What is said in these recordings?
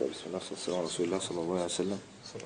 بسم الله والصلاة على رسول الله صلى الله عليه وسلم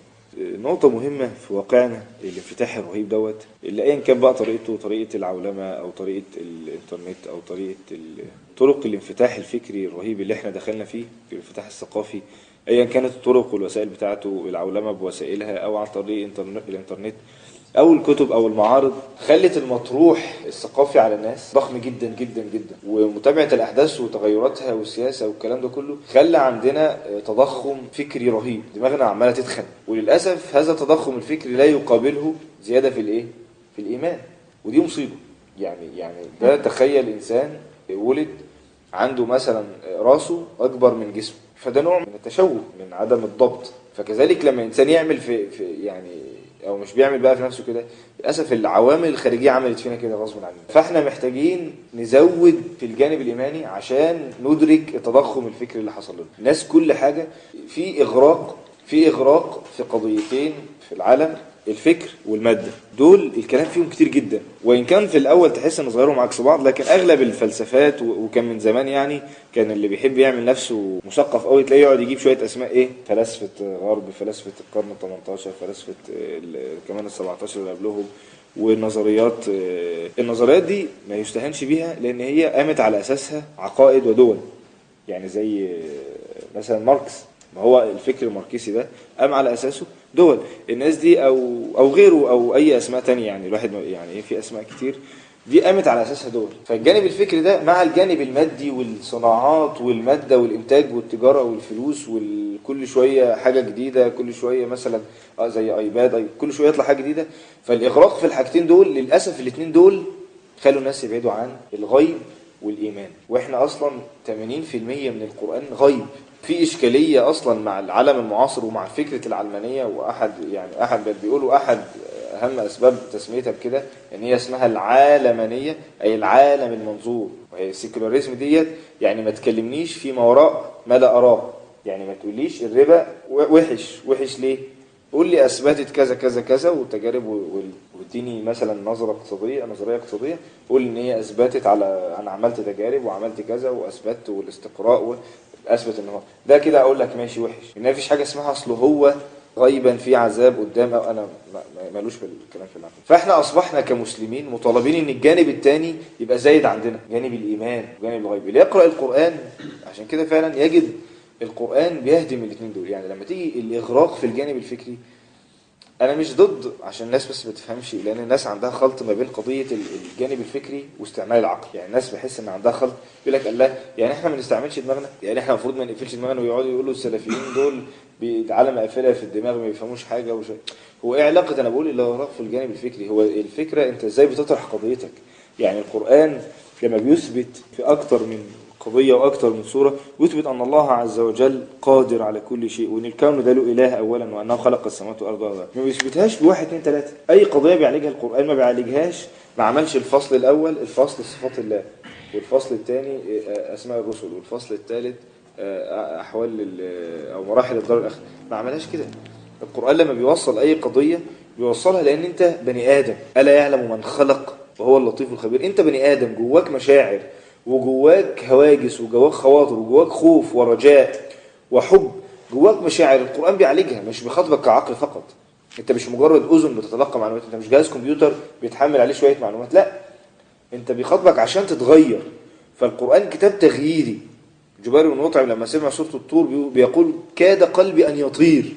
نقطة مهمة في واقعنا الانفتاح الرهيب دوت اللي ايا كان بقى طريقته طريقة العولمة او طريقة الانترنت او طريقة ال- طرق الانفتاح الفكري الرهيب اللي احنا دخلنا فيه في الانفتاح الثقافي ايا كانت الطرق والوسائل بتاعته العولمة بوسائلها او عن طريق الانترنت, الانترنت او الكتب او المعارض خلت المطروح الثقافي على الناس ضخم جدا جدا جدا ومتابعه الاحداث وتغيراتها والسياسه والكلام ده كله خلى عندنا تضخم فكري رهيب دماغنا عماله تتخن وللاسف هذا التضخم الفكري لا يقابله زياده في الايه في الايمان ودي مصيبه يعني يعني ده تخيل انسان ولد عنده مثلا راسه اكبر من جسمه فده نوع من التشوه من عدم الضبط فكذلك لما انسان يعمل في, في يعني او مش بيعمل بقى في نفسه كده للاسف العوامل الخارجيه عملت فينا كده غصب عننا فاحنا محتاجين نزود في الجانب الايماني عشان ندرك التضخم الفكري اللي حصل لنا الناس كل حاجه في اغراق في اغراق في قضيتين في العالم الفكر والمادة دول الكلام فيهم كتير جدا وإن كان في الأول تحس إن ظاهرهم عكس بعض لكن أغلب الفلسفات و- وكان من زمان يعني كان اللي بيحب يعمل نفسه مثقف قوي تلاقيه يقعد يجيب شوية أسماء إيه فلاسفة غرب فلاسفة القرن ال 18 فلاسفة ال- كمان ال 17 اللي قبلهم والنظريات النظريات دي ما يستهانش بيها لأن هي قامت على أساسها عقائد ودول يعني زي مثلا ماركس ما هو الفكر الماركسي ده قام على اساسه دول الناس دي او او غيره او اي اسماء تانية يعني الواحد ما- يعني ايه في اسماء كتير دي قامت على اساسها دول فالجانب الفكري ده مع الجانب المادي والصناعات والماده والانتاج والتجاره والفلوس وكل شويه حاجه جديده كل شويه مثلا اه زي ايباد أي كل شويه يطلع حاجه جديده فالاغراق في الحاجتين دول للاسف الاثنين دول خلوا الناس يبعدوا عن الغيب والايمان واحنا اصلا 80% من القران غيب في اشكاليه اصلا مع العالم المعاصر ومع فكره العلمانيه واحد يعني احد بل بيقولوا احد اهم اسباب تسميتها بكده ان هي اسمها العالمانيه اي العالم المنظور وهي السيكولاريزم ديت يعني ما تكلمنيش فيما وراء ما لا اراه يعني ما تقوليش الربا وحش وحش ليه قول لي اثبتت كذا كذا كذا وتجارب و- وال- واديني مثلا نظره اقتصاديه نظريه اقتصاديه قول ان هي اثبتت على انا عملت تجارب وعملت كذا واثبت والاستقراء و- اثبت ان هو ده كده اقول لك ماشي وحش ان مفيش حاجه اسمها اصل هو غيبا في عذاب قدام او انا ما- ما- مالوش بالكلام في العقل فاحنا اصبحنا كمسلمين مطالبين ان الجانب الثاني يبقى زايد عندنا جانب الايمان وجانب الغيب اللي يقرا القران عشان كده فعلا يجد القرآن بيهدم الاثنين دول يعني لما تيجي الإغراق في الجانب الفكري أنا مش ضد عشان الناس بس ما تفهمش لأن الناس عندها خلط ما بين قضية ال- الجانب الفكري واستعمال العقل يعني الناس بحس إن عندها خلط يقول لك الله يعني إحنا ما نستعملش دماغنا يعني إحنا المفروض ما نقفلش دماغنا ويقعدوا يقولوا السلفيين دول العالم قافلها في الدماغ ما بيفهموش حاجة وش... هو إيه علاقة أنا بقول الإغراق في الجانب الفكري هو الفكرة أنت إزاي بتطرح قضيتك يعني القرآن لما بيثبت في أكتر من قضية وأكتر من صورة يثبت أن الله عز وجل قادر على كل شيء وأن الكون ده له إله أولا وأنه خلق السماوات والأرض والأرض ما بيثبتهاش بواحد اثنين ثلاثة أي قضية بيعالجها القرآن ما بيعالجهاش ما عملش الفصل الأول الفصل صفات الله والفصل الثاني أسماء الرسل والفصل الثالث آه، أحوال ال- أو مراحل الدار الآخرة ما عملهاش كده القرآن لما بيوصل أي قضية بيوصلها لأن أنت بني آدم ألا يعلم من خلق وهو اللطيف الخبير أنت بني آدم جواك مشاعر وجواك هواجس وجواك خواطر وجواك خوف ورجاء وحب جواك مشاعر القرآن بيعالجها مش بيخاطبك كعقل فقط انت مش مجرد اذن بتتلقى معلومات انت مش جهاز كمبيوتر بيتحمل عليه شوية معلومات لا انت بيخاطبك عشان تتغير فالقرآن كتاب تغييري جبير بن مطعم لما سمع سورة الطور بيقول- بيقول كاد قلبي أن يطير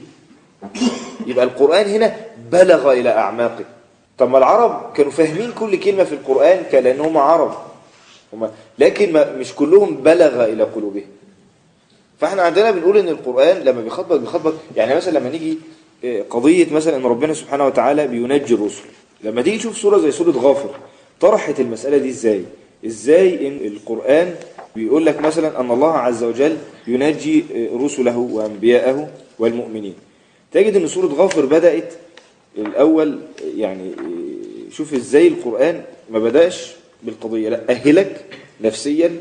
يبقى القرآن هنا بلغ إلى أعماقه طب ما العرب كانوا فاهمين كل كلمة في القرآن كأنهم عرب هم لكن ما مش كلهم بلغ إلى قلوبهم فاحنا عندنا بنقول ان القرآن لما بيخاطبك بيخاطبك يعني مثلا لما نيجي آه، قضية مثلا ان ربنا سبحانه وتعالى بينجي الرسل لما تيجي تشوف سورة زي سورة غافر طرحت المسألة دي ازاي ازاي ان القرآن بيقول لك مثلا ان الله عز وجل ينجي آه، رسله وانبياءه والمؤمنين تجد ان سورة غافر بدأت الاول يعني آه، شوف ازاي القرآن ما بدأش بالقضية لا أهلك نفسيا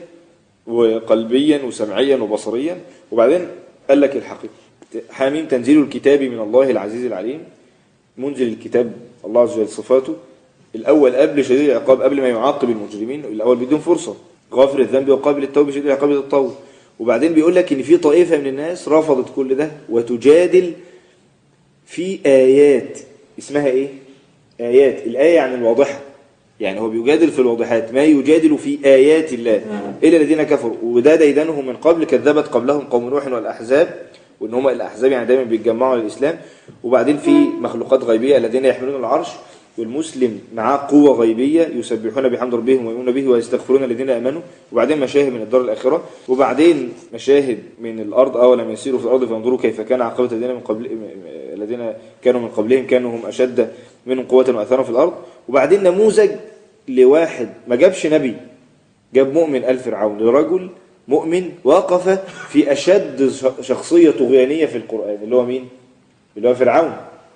وقلبيا وسمعيا وبصريا وبعدين قال لك الحقيقة حاميم تنزيل الكتاب من الله العزيز العليم منزل الكتاب الله عز وجل صفاته الأول قبل شديد العقاب قبل ما يعاقب المجرمين الأول بيدون فرصة غافر الذنب وقابل التوب شديد العقاب الطول وبعدين بيقول لك ان في طائفة من الناس رفضت كل ده وتجادل في آيات اسمها ايه آيات الآية يعني الواضحة يعني هو بيجادل في الواضحات ما يجادل في آيات الله إلا الذين كفروا وده ديدنهم من قبل كذبت قبلهم قوم نوح والأحزاب وإن هم الأحزاب يعني دايما بيتجمعوا للإسلام وبعدين في مخلوقات غيبية الذين يحملون العرش والمسلم معاه قوة غيبية يسبحون بحمد ربهم ويؤمنون به ويستغفرون الذين آمنوا وبعدين مشاهد من الدار الآخرة وبعدين مشاهد من الأرض أولم يسيروا في الأرض فينظروا كيف كان عاقبة الذين من قبل الذين كانوا من قبلهم كانوا هم أشد منهم قوة وأثارا في الأرض وبعدين نموذج لواحد ما جابش نبي جاب مؤمن آل فرعون لرجل مؤمن وقف في أشد شخصية طغيانية في القرآن اللي هو مين؟ اللي هو فرعون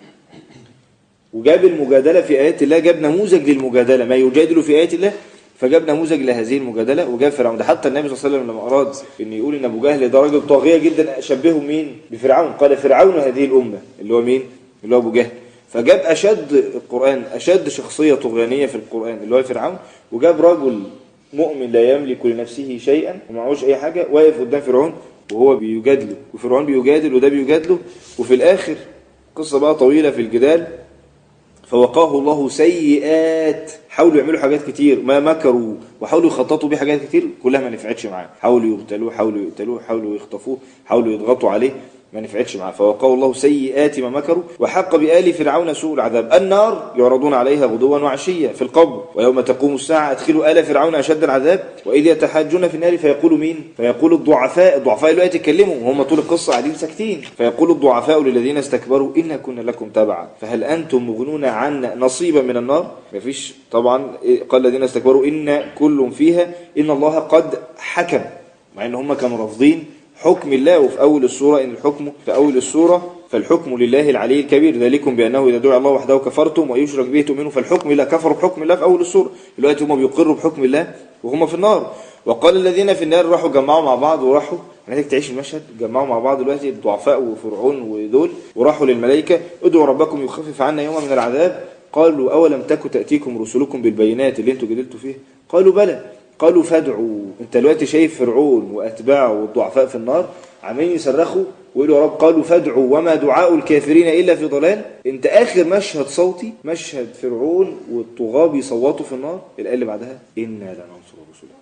وجاب المجادلة في آيات الله جاب نموذج للمجادلة ما يجادل في آيات الله فجاب نموذج لهذه المجادلة وجاب فرعون ده حتى النبي صلى الله عليه وسلم لما أراد أن يقول أن أبو جهل ده راجل طاغية جدا شبهه مين بفرعون قال فرعون هذه الأمة اللي هو مين اللي هو أبو جهل فجاب أشد القرآن أشد شخصية طغيانية في القرآن اللي هو فرعون وجاب رجل مؤمن لا يملك لنفسه شيئا ومعهوش أي حاجة واقف قدام فرعون وهو بيجادله وفرعون بيجادل وده بيجادله وفي الآخر قصة بقى طويلة في الجدال فوقاه الله سيئات حاولوا يعملوا حاجات كتير ما مكروا وحاولوا يخططوا بيه حاجات كتير كلها ما نفعتش معاه حاولوا يقتلوه حاولوا يقتلوه حاولوا يخطفوه حاولوا يضغطوا عليه ما نفعتش معاه فوقاه الله سيئات ما مكروا وحق بآل فرعون سوء العذاب النار يعرضون عليها غدوا وعشيا في القبر ويوم تقوم الساعة أدخلوا آل فرعون أشد العذاب وإذ يتحاجون في النار فيقول مين فيقول الضعفاء الضعفاء اللي يتكلموا وهم طول القصة قاعدين ساكتين فيقول الضعفاء للذين استكبروا إنا كنا لكم تبعا فهل أنتم مغنون عنا نصيبا من النار مفيش طبعا قال الذين استكبروا إن كل فيها إن الله قد حكم مع إن هم كانوا رافضين حكم الله وفي أول السورة إن الحكم في أول السورة فالحكم لله العلي الكبير ذلكم بأنه إذا دعا الله وحده كفرتم ويشرك به تؤمنوا فالحكم لله كفروا بحكم الله في أول السورة دلوقتي هم بيقروا بحكم الله وهم في النار وقال الذين في النار راحوا جمعوا مع بعض وراحوا محتاج تعيش المشهد جمعوا مع بعض دلوقتي الضعفاء وفرعون ودول وراحوا للملائكة ادعوا ربكم يخفف عنا يوما من العذاب قالوا أولم تكن تأتيكم رسلكم بالبينات اللي انتوا جدلتوا فيه قالوا بلى قالوا فادعوا انت دلوقتي شايف فرعون واتباعه والضعفاء في النار عمالين يصرخوا ويقولوا يا رب قالوا فادعوا وما دعاء الكافرين الا في ضلال انت اخر مشهد صوتي مشهد فرعون والطغاة بيصوتوا في النار الايه اللي بعدها انا لننصر رسلنا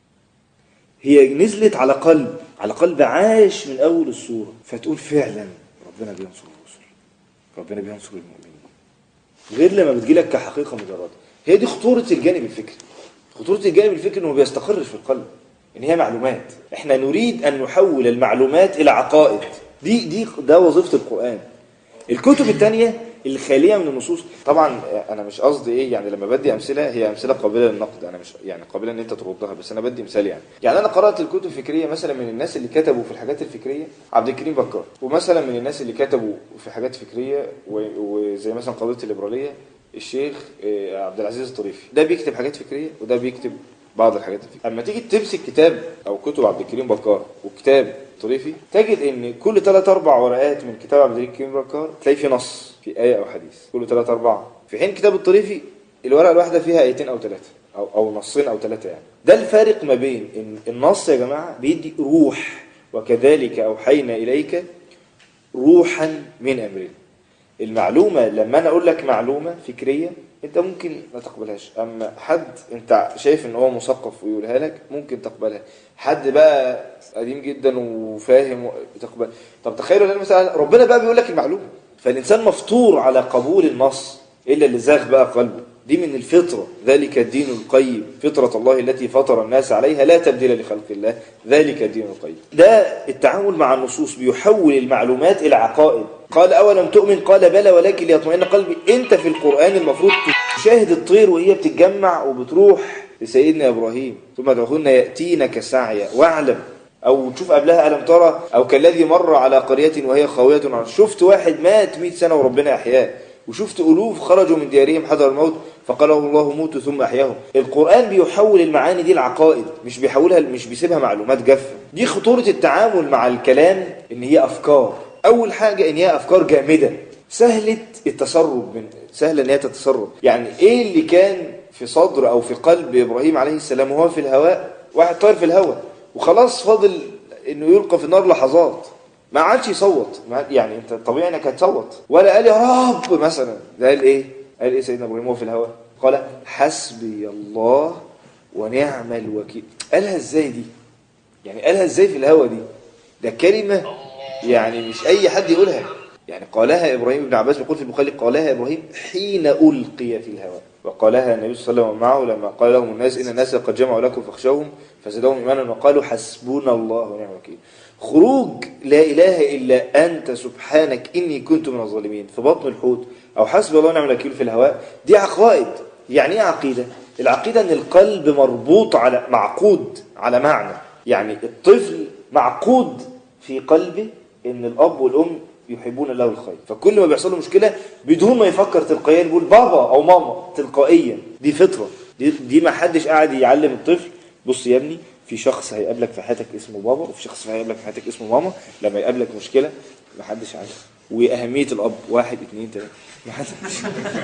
هي نزلت على قلب على قلب عاش من اول السوره فتقول فعلا ربنا بينصر الرسل ربنا بينصر المؤمنين غير لما بتجيلك كحقيقه مجرده هي دي خطوره الجانب الفكري خطورة الجانب الفكري انه ما بيستقرش في القلب ان هي معلومات احنا نريد ان نحول المعلومات الى عقائد دي دي ده وظيفة القرآن الكتب الثانية الخالية من النصوص طبعا انا مش قصدي ايه يعني لما بدي امثله هي امثله قابله للنقد انا مش يعني قابله ان انت تردها بس انا بدي مثال يعني يعني انا قرات الكتب الفكريه مثلا من الناس اللي كتبوا في الحاجات الفكريه عبد الكريم بكار ومثلا من الناس اللي كتبوا في حاجات فكريه وزي مثلا قضيه الليبراليه الشيخ عبد العزيز الطريفي ده بيكتب حاجات فكريه وده بيكتب بعض الحاجات الفكريه اما تيجي تمسك كتاب او كتب عبد الكريم بكار وكتاب طريفي تجد ان كل ثلاث اربع ورقات من كتاب عبد الكريم بكار تلاقي في نص في ايه او حديث كل ثلاث اربع في حين كتاب الطريفي الورقه الواحده فيها ايتين او ثلاثه او او نصين او ثلاثه يعني ده الفارق ما بين ان النص يا جماعه بيدي روح وكذلك اوحينا اليك روحا من امرنا المعلومة لما أنا أقول لك معلومة فكرية أنت ممكن ما تقبلهاش أما حد أنت شايف إن هو مثقف ويقولها لك ممكن تقبلها حد بقى قديم جدا وفاهم تقبل طب تخيلوا لنا مثلا ربنا بقى بيقول لك المعلومة فالإنسان مفطور على قبول النص إلا اللي زاغ بقى قلبه دي من الفطرة ذلك الدين القيم فطرة الله التي فطر الناس عليها لا تبديل لخلق الله ذلك الدين القيم ده التعامل مع النصوص بيحول المعلومات إلى عقائد قال أولم تؤمن قال بلى ولكن ليطمئن قلبي أنت في القرآن المفروض تشاهد الطير وهي بتتجمع وبتروح لسيدنا إبراهيم ثم تقولن يأتينك سعيا واعلم أو تشوف قبلها ألم ترى أو كالذي مر على قرية وهي خاوية على شفت واحد مات 100 سنة وربنا أحياه وشفت ألوف خرجوا من ديارهم حذر الموت فقال الله موتوا ثم أحياهم القرآن بيحول المعاني دي العقائد مش بيحولها مش بيسيبها معلومات جافة دي خطورة التعامل مع الكلام إن هي أفكار أول حاجة إن هي أفكار جامدة سهلة التسرب من سهلة إن هي تتسرب يعني إيه اللي كان في صدر أو في قلب إبراهيم عليه السلام وهو في الهواء واحد طاير في الهواء وخلاص فاضل انه يلقى في النار لحظات ما عادش يصوت ما- يعني انت طبيعي انك هتصوت ولا قال يا رب مثلا ده قال ايه قال ايه سيدنا ابراهيم وهو في الهواء قال حسبي الله ونعم الوكيل قالها ازاي دي يعني قالها ازاي في الهوا دي ده كلمة يعني مش اي حد يقولها يعني قالها ابراهيم بن عباس بيقول في البخاري قالها ابراهيم حين القي في الهواء وقالها النبي صلى الله عليه وسلم معه لما قال لهم الناس ان الناس قد جمعوا لكم فاخشوهم فزادهم ايمانا وقالوا حسبنا الله ونعم الوكيل خروج لا اله الا انت سبحانك اني كنت من الظالمين في بطن الحوت او حسب الله ونعم الوكيل في الهواء دي عقائد يعني ايه عقيده العقيده ان القلب مربوط على معقود على معنى يعني الطفل معقود في قلبه ان الاب والام يحبون له الخير فكل ما بيحصل له مشكله بدون ما يفكر تلقائيا يقول بابا او ماما تلقائيا دي فطره دي, دي ما حدش قاعد يعلم الطفل بص يا ابني في شخص هيقابلك في حياتك اسمه بابا وفي شخص هيقابلك في حياتك اسمه ماما لما يقابلك مشكله ما حدش عارف واهميه الاب واحد اتنين تلاته ما حدش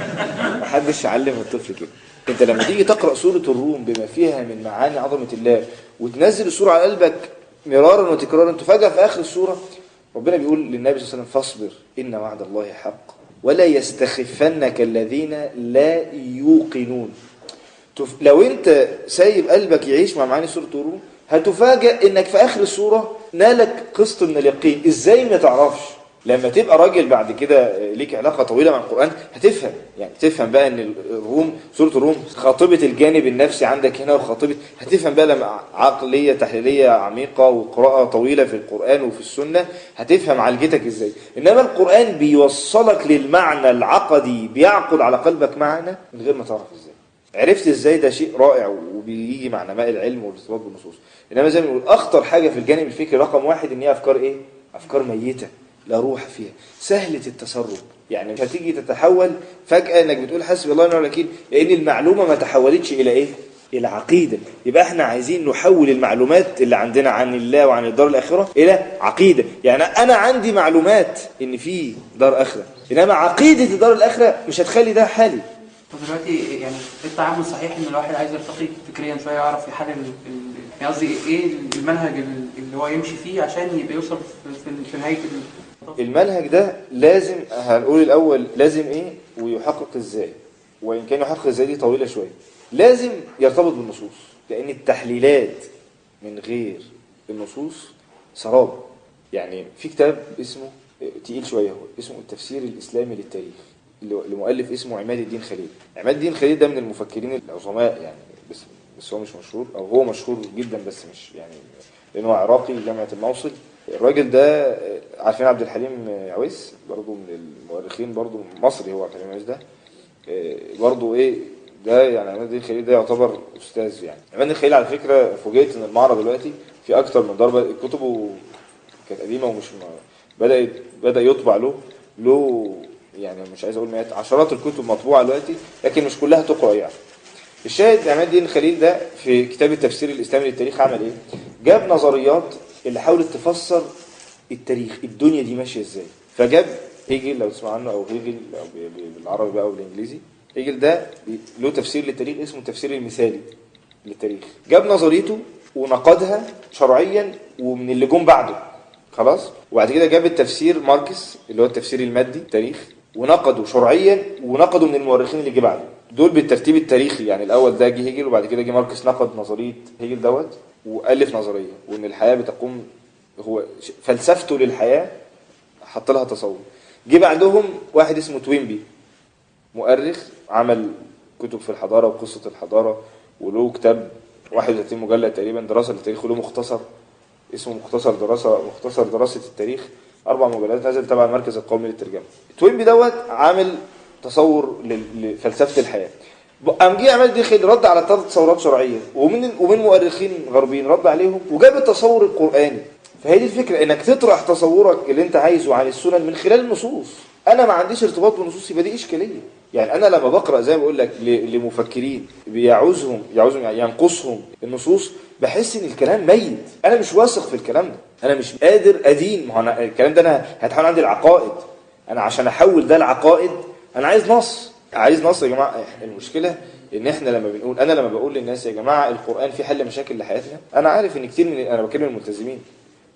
ما حدش علم الطفل كده انت لما تيجي تقرا سوره الروم بما فيها من معاني عظمه الله وتنزل السوره على قلبك مرارا وتكرارا تفاجأ في اخر السوره ربنا بيقول للنبي صلى الله عليه وسلم فاصبر ان وعد الله حق ولا يستخفنك الذين لا يوقنون تف... لو انت سايب قلبك يعيش مع معاني سوره الروم هتفاجئ انك في اخر السوره نالك قسط من اليقين ازاي ما تعرفش لما تبقى راجل بعد كده ليك علاقه طويله مع القران هتفهم يعني تفهم بقى ان الروم سوره الروم خاطبه الجانب النفسي عندك هنا وخاطبه هتفهم بقى لما عقليه تحليليه عميقه وقراءه طويله في القران وفي السنه هتفهم عالجتك ازاي انما القران بيوصلك للمعنى العقدي بيعقد على قلبك معنى من غير ما تعرف ازاي عرفت ازاي ده شيء رائع وبيجي مع نماء العلم والارتباط بالنصوص انما زي ما بنقول اخطر حاجه في الجانب الفكري رقم واحد ان هي افكار ايه افكار ميته لا روح فيها سهله التسرب يعني مش هتيجي تتحول فجاه انك بتقول حسبي الله ونعم الوكيل لان المعلومه ما تحولتش الى ايه الى عقيده يبقى احنا عايزين نحول المعلومات اللي عندنا عن الله وعن الدار الاخره الى عقيده يعني انا عندي معلومات ان في دار اخره انما عقيده الدار الاخره مش هتخلي ده حالي طب دلوقتي يعني ايه التعامل الصحيح ان الواحد عايز يرتقي فكريا شويه يعرف يحلل ال- ال- يعني قصدي ايه المنهج ال- اللي هو يمشي فيه عشان يبقى يوصل في, في, في نهايه ال- المنهج ده لازم هنقول الاول لازم ايه ويحقق ازاي وان كان يحقق ازاي دي طويله شويه لازم يرتبط بالنصوص لان التحليلات من غير النصوص سراب يعني في كتاب اسمه تقيل شويه هو اسمه التفسير الاسلامي للتاريخ اللي- لمؤلف اسمه عماد الدين خليل عماد الدين خليل ده من المفكرين العظماء يعني بس بس هو مش مشهور او هو مشهور جدا بس مش يعني لانه عراقي جامعه الموصل الراجل ده آه، عارفين عبد الحليم آه، عويس برضه من المؤرخين برضه مصري هو عبد الحليم عويس ده آه، برضه ايه ده يعني عماد الدين خليل ده يعتبر استاذ يعني عماد الدين خليل على فكره فوجئت ان المعرض دلوقتي في اكتر من ضربه كتبه كانت قديمه ومش م- بدا بدا يطبع له له يعني مش عايز اقول مئات عشرات الكتب مطبوعه دلوقتي لكن مش كلها تقرا يعني الشاهد عماد الدين خليل ده في كتاب التفسير الاسلامي للتاريخ عمل ايه جاب نظريات اللي حاولت تفسر التاريخ الدنيا دي ماشيه ازاي فجاب هيجل لو تسمع عنه او هيجل أو ب- ب- بالعربي بقى او بالانجليزي هيجل ده بي- له تفسير للتاريخ اسمه التفسير المثالي للتاريخ جاب نظريته ونقدها شرعيا ومن اللي جم بعده خلاص وبعد كده جاب التفسير ماركس اللي هو التفسير المادي التاريخ ونقده شرعيا ونقده من المؤرخين اللي جه بعده دول بالترتيب التاريخي يعني الاول ده جه هيجل وبعد كده جه ماركس نقد نظريه هيجل دوت والف نظريه وان الحياه بتقوم هو ش- فلسفته للحياه حط لها تصور جه بعدهم واحد اسمه توينبي مؤرخ عمل كتب في الحضاره وقصه الحضاره وله كتاب 31 مجلد تقريبا دراسه للتاريخ وله مختصر اسمه مختصر دراسه مختصر دراسه التاريخ اربع مجلدات نزل تبع المركز القومي للترجمه توينبي دوت عامل تصور لل- لفلسفه الحياه قام جه عماد دخل رد على ثلاث تصورات شرعيه ومن ومن مؤرخين غربيين رد عليهم وجاب التصور القراني فهي دي الفكره انك تطرح تصورك اللي انت عايزه عن السنن من خلال النصوص انا ما عنديش ارتباط بالنصوص يبقى دي اشكاليه يعني انا لما بقرا زي ما بقول لك ل- لمفكرين بيعوزهم يعوزهم يعني ينقصهم النصوص بحس ان الكلام ميت انا مش واثق في الكلام ده انا مش قادر ادين ما هو أنا الكلام ده انا هتحول عندي العقائد انا عشان احول ده العقائد انا عايز نص عايز نص يا جماعه المشكله ان احنا لما بنقول انا لما بقول للناس يا جماعه القران فيه حل مشاكل لحياتنا انا عارف ان كتير من انا بكلم الملتزمين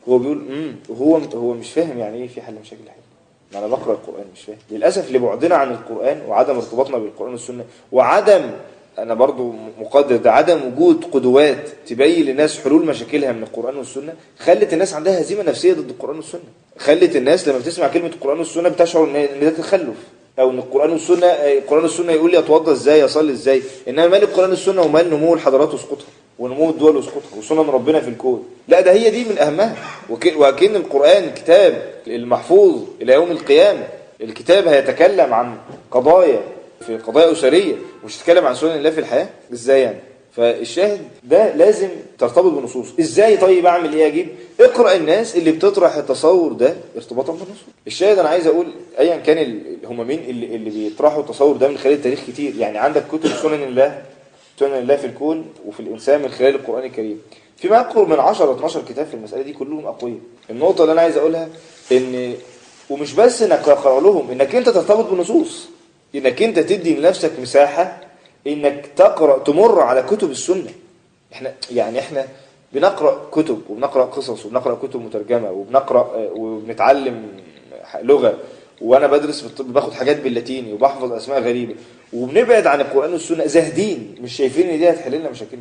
هو بيقول امم وهو هو مش فاهم يعني ايه في حل مشاكل الحياه ما انا بقرا القران مش فاهم للاسف لبعدنا عن القران وعدم ارتباطنا بالقران والسنه وعدم انا برضو مقدر ده عدم وجود قدوات تبين للناس حلول مشاكلها من القران والسنه خلت الناس عندها هزيمه نفسيه ضد القران والسنه خلت الناس لما بتسمع كلمه القران والسنه بتشعر ان إن ده تخلف او ان القران والسنه القران والسنه يقول لي اتوضى ازاي اصلي ازاي انما مال القران والسنه ومال نمو الحضارات وسقوطها ونمو الدول وسقوطها وسنن ربنا في الكون لا ده هي دي من اهمها وك- وكأن القران كتاب المحفوظ الى يوم القيامه الكتاب هيتكلم عن قضايا في قضايا اسريه مش هيتكلم عن سنن الله في الحياه ازاي يعني فالشاهد ده لازم ترتبط بالنصوص ازاي طيب اعمل ايه اجيب اقرا الناس اللي بتطرح التصور ده ارتباطا بالنصوص الشاهد انا عايز اقول ايا كان ال- هم مين اللي, اللي بيطرحوا التصور ده من خلال التاريخ كتير يعني عندك كتب سنن الله سنن الله في الكون وفي الانسان من خلال القران الكريم في ما يقرب من 10 12 كتاب في المساله دي كلهم اقوياء النقطه اللي انا عايز اقولها ان ومش بس انك تقرا لهم انك انت ترتبط بالنصوص انك انت تدي لنفسك مساحه انك تقرا تمر على كتب السنه احنا يعني احنا بنقرا كتب وبنقرا قصص وبنقرا كتب مترجمه وبنقرا آه، وبنتعلم لغه وانا بدرس بالطب باخد حاجات باللاتيني وبحفظ اسماء غريبه وبنبعد عن القران والسنه زاهدين مش شايفين ان دي هتحل لنا مشاكلنا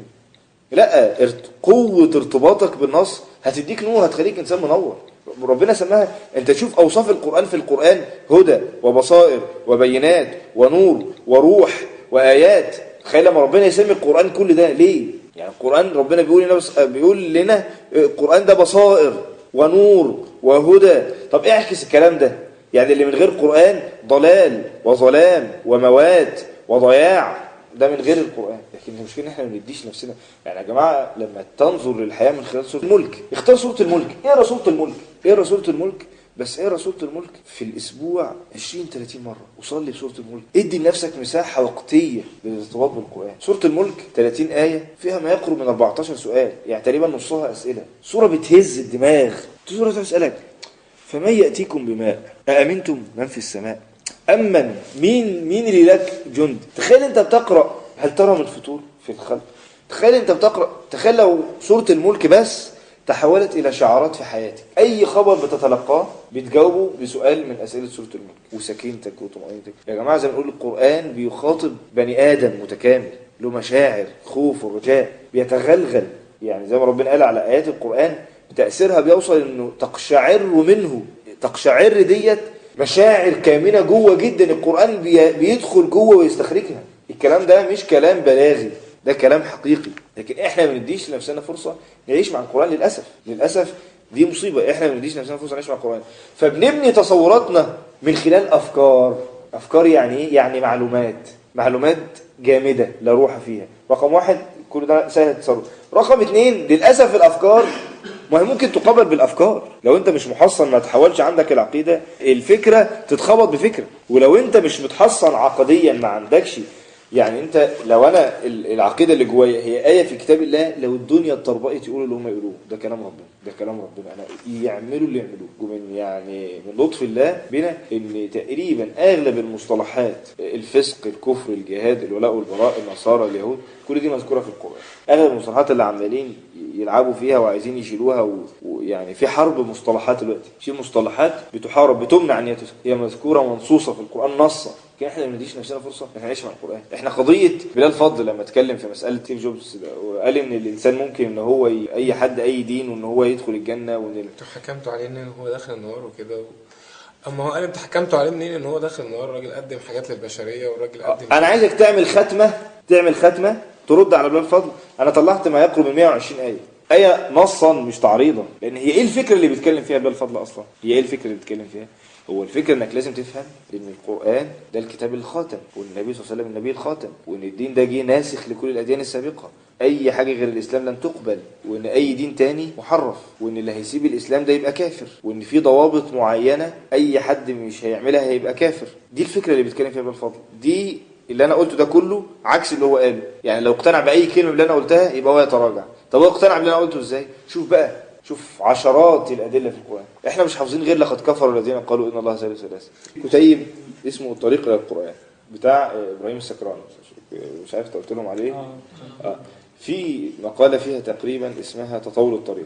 لا ارت- قوه ارتباطك بالنص هتديك نور هتخليك انسان منور ربنا سماها انت تشوف اوصاف القران في القران هدى وبصائر وبينات ونور وروح وايات تخيل لما ربنا يسمي القران كل ده ليه يعني القران ربنا بيقول لنا بس بيقول لنا القران ده بصائر ونور وهدى طب اعكس الكلام ده يعني اللي من غير قران ضلال وظلام وموات وضياع ده من غير القرآن لكن المشكلة ان احنا ما بنديش نفسنا يعني يا جماعة لما تنظر للحياة من خلال سورة الملك اختار سورة الملك اقرا سورة الملك اقرا سورة الملك بس اقرا سورة الملك في الاسبوع 20 30 مرة وصلي بسورة الملك ادي لنفسك مساحة وقتية للارتباط بالقرآن سورة الملك 30 آية فيها ما يقرب من 14 سؤال يعني تقريبا نصها أسئلة سورة بتهز الدماغ سورة تسألك فمن يأتيكم بماء أأمنتم من في السماء أمن مين مين اللي لك جند تخيل أنت بتقرأ هل ترى من الفتور في الخلق تخيل أنت بتقرأ تخيل لو سورة الملك بس تحولت إلى شعارات في حياتك أي خبر بتتلقاه بتجاوبه بسؤال من أسئلة سورة الملك وسكينتك وطمأنينتك يا جماعة زي ما نقول القرآن بيخاطب بني آدم متكامل له مشاعر خوف ورجاء بيتغلغل يعني زي ما ربنا قال على آيات القرآن تأثيرها بيوصل إنه تقشعر منه تقشعر ديت مشاعر كامنة جوه جدا القرآن بي- بيدخل جوه ويستخرجها الكلام ده مش كلام بلاغي ده كلام حقيقي لكن احنا ما بنديش لنفسنا فرصة نعيش مع القرآن للأسف للأسف دي مصيبة احنا ما بنديش لنفسنا فرصة نعيش مع القرآن فبنبني تصوراتنا من خلال أفكار أفكار يعني ايه؟ يعني معلومات معلومات جامدة لا روح فيها رقم واحد كل ده سهل التصرف رقم اتنين للأسف الأفكار ما هي ممكن تقابل بالافكار لو انت مش محصن ما تحولش عندك العقيده الفكره تتخبط بفكره ولو انت مش متحصن عقديا ما عندكش يعني انت لو انا ال- العقيده اللي جوايا هي ايه في كتاب الله لو الدنيا اتطربقت يقولوا اللي هم يقولوه ده كلام ربنا ده كلام ربنا انا يعملوا اللي يعملوه ومن يعني من لطف الله بنا ان تقريبا اغلب المصطلحات الفسق الكفر الجهاد الولاء والبراء النصارى اليهود كل دي مذكوره في القران اغلب المصطلحات اللي عمالين يلعبوا فيها وعايزين يشيلوها و- ويعني في حرب مصطلحات دلوقتي في مصطلحات بتحارب بتمنع ان هي تذكر هي مذكوره ومنصوصه في القران نصا لكن احنا ما نديش نفسنا فرصه ان احنا نعيش مع القران احنا قضيه بلال فضل لما اتكلم في مساله ستيف جوبز ده وقال ان الانسان ممكن ان هو ي... اي حد اي دين وان هو يدخل الجنه وان ال- انتوا حكمتوا عليه ان هو داخل النار وكده و... اما هو قال انت حكمتوا عليه منين ان هو داخل النار الراجل قدم حاجات للبشريه والراجل قدم انا عايزك تعمل ختمه تعمل ختمه ترد على بلال فضل انا طلعت ما يقرب من 120 ايه ايه نصا مش تعريضا لان هي ايه الفكره اللي بيتكلم فيها بلال فضل اصلا هي ايه الفكره اللي بيتكلم فيها هو الفكره انك لازم تفهم ان القران ده الكتاب الخاتم والنبي صلى الله عليه وسلم النبي الخاتم وان الدين ده جه ناسخ لكل الاديان السابقه اي حاجه غير الاسلام لن تقبل وان اي دين تاني محرف وان اللي هيسيب الاسلام ده يبقى كافر وان في ضوابط معينه اي حد مش هيعملها هيبقى كافر دي الفكره اللي بيتكلم فيها بالفضل دي اللي انا قلته ده كله عكس اللي هو قاله يعني لو اقتنع باي كلمه اللي انا قلتها يبقى هو يتراجع طب هو اقتنع باللي انا قلته ازاي شوف بقى شوف عشرات الادله في القران احنا مش حافظين غير لقد كفروا الذين قالوا ان الله ثالث ثلاثه كتيب اسمه الطريق الى القران بتاع ابراهيم السكراني مش عارف قلت لهم عليه اه في مقاله فيها تقريبا اسمها تطور الطريق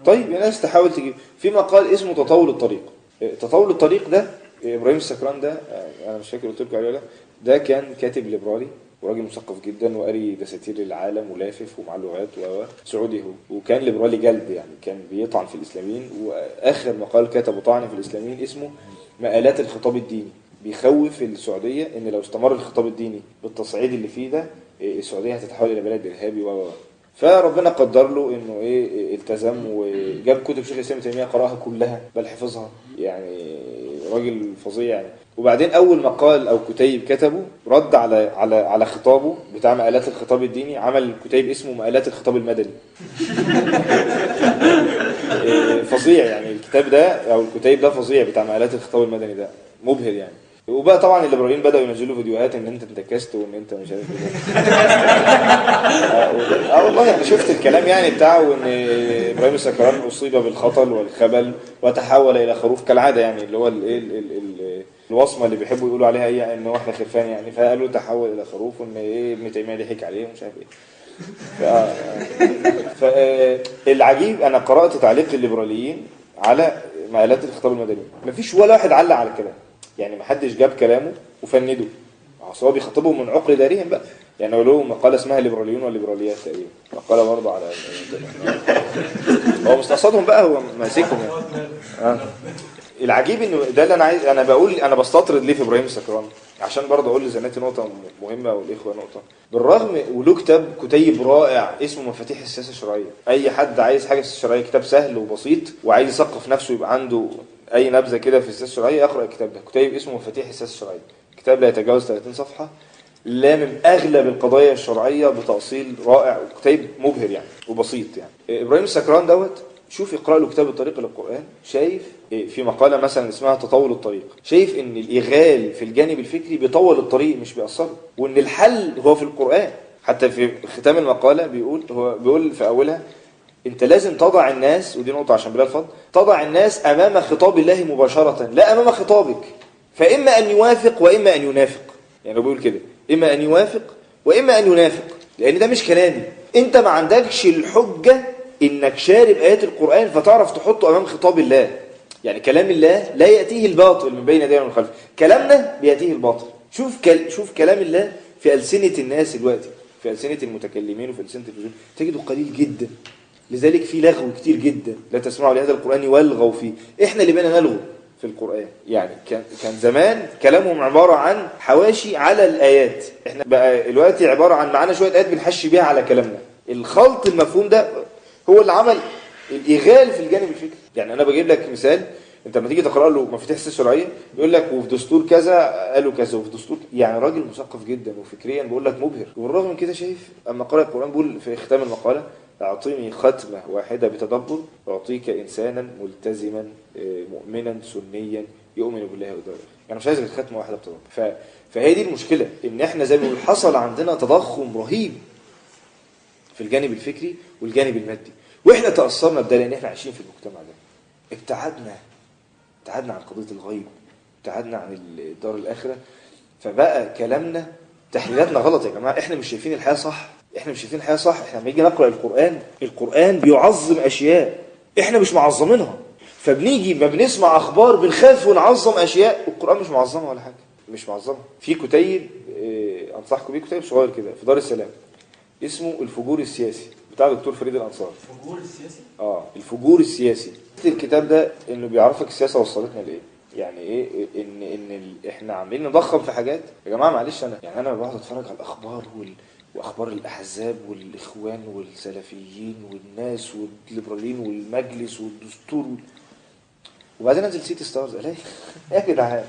طيب الناس تحاول تجيب في مقال اسمه تطاول الطريق آه، تطاول الطريق ده آه، ابراهيم السكران ده آه، انا مش فاكر قلت لكم عليه ولا لا ده كان كاتب ليبرالي وراجل مثقف جدا وقاري دساتير العالم ولافف ومعاه لغات و سعودي هو وكان ليبرالي جلد يعني كان بيطعن في الاسلاميين واخر مقال كتبه طعن في الاسلاميين اسمه مقالات الخطاب الديني بيخوف السعوديه ان لو استمر الخطاب الديني بالتصعيد اللي فيه ده إيه، السعوديه هتتحول الى بلد ارهابي و و و. فربنا قدر له انه ايه إيه، التزم وجاب كتب شيخ الاسلام ابن تيميه قراها كلها بل حفظها يعني راجل فظيع يعني وبعدين اول مقال او كتيب كتبه رد على على على خطابه بتاع مقالات الخطاب الديني عمل كتيب اسمه مقالات الخطاب المدني إيه، فظيع يعني الكتاب ده او الكتيب ده فظيع بتاع مقالات الخطاب المدني ده مبهر يعني وبقى طبعا الليبراليين بداوا ينزلوا فيديوهات ان انت انتكست وان انت مش عارف ايه اه والله يعني شفت الكلام يعني بتاعه ان ابراهيم السكران اصيب بالخطل والخبل وتحول الى خروف كالعاده يعني اللي هو الايه ال- ال- ال- الوصمه اللي بيحبوا يقولوا عليها هي ان احنا خرفان يعني فقالوا تحول الى خروف وان ايه ابن تيميه ضحك عليه ومش عارف ايه فالعجيب انا قرات تعليق الليبراليين على مقالات الخطاب المدني مفيش ولا واحد علق على الكلام يعني محدش جاب كلامه وفنده اصل هو بيخاطبهم من عقل دارهم بقى يعني هو له مقاله اسمها ليبراليون والليبراليات تقريبا مقاله برضه على هو مستقصدهم بقى هو ماسكهم يعني آه. العجيب انه ده اللي انا عايز انا بقول انا بستطرد ليه في ابراهيم السكران عشان برضه اقول لزناتي نقطه مهمه والاخوه نقطه بالرغم وله كتاب كتيب رائع اسمه مفاتيح السياسه الشرعيه اي حد عايز حاجه في السياسه الشرعيه كتاب سهل وبسيط وعايز يثقف نفسه يبقى عنده اي نبذه كده في السياسه الشرعيه يقرا الكتاب ده كتيب اسمه مفاتيح السياسه الشرعيه كتاب لا يتجاوز 30 صفحه لامم اغلب القضايا الشرعيه بتاصيل رائع وكتيب مبهر يعني وبسيط يعني ابراهيم السكران دوت شوف اقرا له كتاب الطريق للقران شايف في مقاله مثلا اسمها تطول الطريق شايف ان الاغال في الجانب الفكري بيطول الطريق مش بيأثره وان الحل هو في القران حتى في ختام المقاله بيقول هو بيقول في اولها انت لازم تضع الناس ودي نقطه عشان بلال فضل تضع الناس امام خطاب الله مباشره لا امام خطابك فاما ان يوافق واما ان ينافق يعني هو بيقول كده اما ان يوافق واما ان ينافق لان ده مش كلامي انت ما عندكش الحجه انك شارب ايات القران فتعرف تحطه امام خطاب الله يعني كلام الله لا ياتيه الباطل من بين يديه ومن خلفه كلامنا بياتيه الباطل شوف كل شوف كلام الله في السنه الناس دلوقتي في السنه المتكلمين وفي السنه الرجال تجده قليل جدا لذلك في لغو كتير جدا لا تسمعوا لهذا القران والغوا فيه احنا اللي بقينا نلغو في القرآن يعني كان كان زمان كلامهم عبارة عن حواشي على الآيات احنا بقى دلوقتي عبارة عن معانا شوية آيات بنحشي بيها على كلامنا الخلط المفهوم ده هو اللي عمل الإغال في الجانب الفكري يعني أنا بجيب لك مثال انت لما تيجي تقرا له مفاتيح السياسه الشرعيه يقول لك وفي دستور كذا قالوا كذا وفي دستور يعني راجل مثقف جدا وفكريا بقول لك مبهر وبالرغم من كده شايف اما قرأ القران بيقول في ختام المقاله اعطيني ختمه واحده بتدبر اعطيك انسانا ملتزما آه، مؤمنا سنيا يؤمن بالله والدار الآخر. يعني مش عايز غير ختمه واحده بتدبر ف... فهي دي المشكله ان احنا زي ما بنقول حصل عندنا تضخم رهيب في الجانب الفكري والجانب المادي واحنا تاثرنا بده لان احنا عايشين في المجتمع ده ابتعدنا ابتعدنا عن قضيه الغيب ابتعدنا عن الدار الاخره فبقى كلامنا تحليلاتنا غلط يا جماعه احنا مش شايفين الحياه صح احنا مش شايفين الحياه صح احنا لما نيجي نقرا القران القران بيعظم اشياء احنا مش معظمينها فبنيجي ما بنسمع اخبار بنخاف ونعظم اشياء القران مش معظمها ولا حاجه مش معظمها في كتيب اه انصحكم بيه كتيب صغير كده في دار السلام اسمه الفجور السياسي بتاع دكتور فريد الانصار الفجور السياسي اه الفجور السياسي الكتاب ده انه بيعرفك السياسه وصلتنا لايه يعني ايه ان ان ال- احنا عاملين نضخم في حاجات يا جماعه معلش انا يعني انا بقعد اتفرج على الاخبار وال واخبار الاحزاب والاخوان والسلفيين والناس والليبراليين والمجلس والدستور وال... وبعدين انزل سيتي ستارز الاقي يا جدعان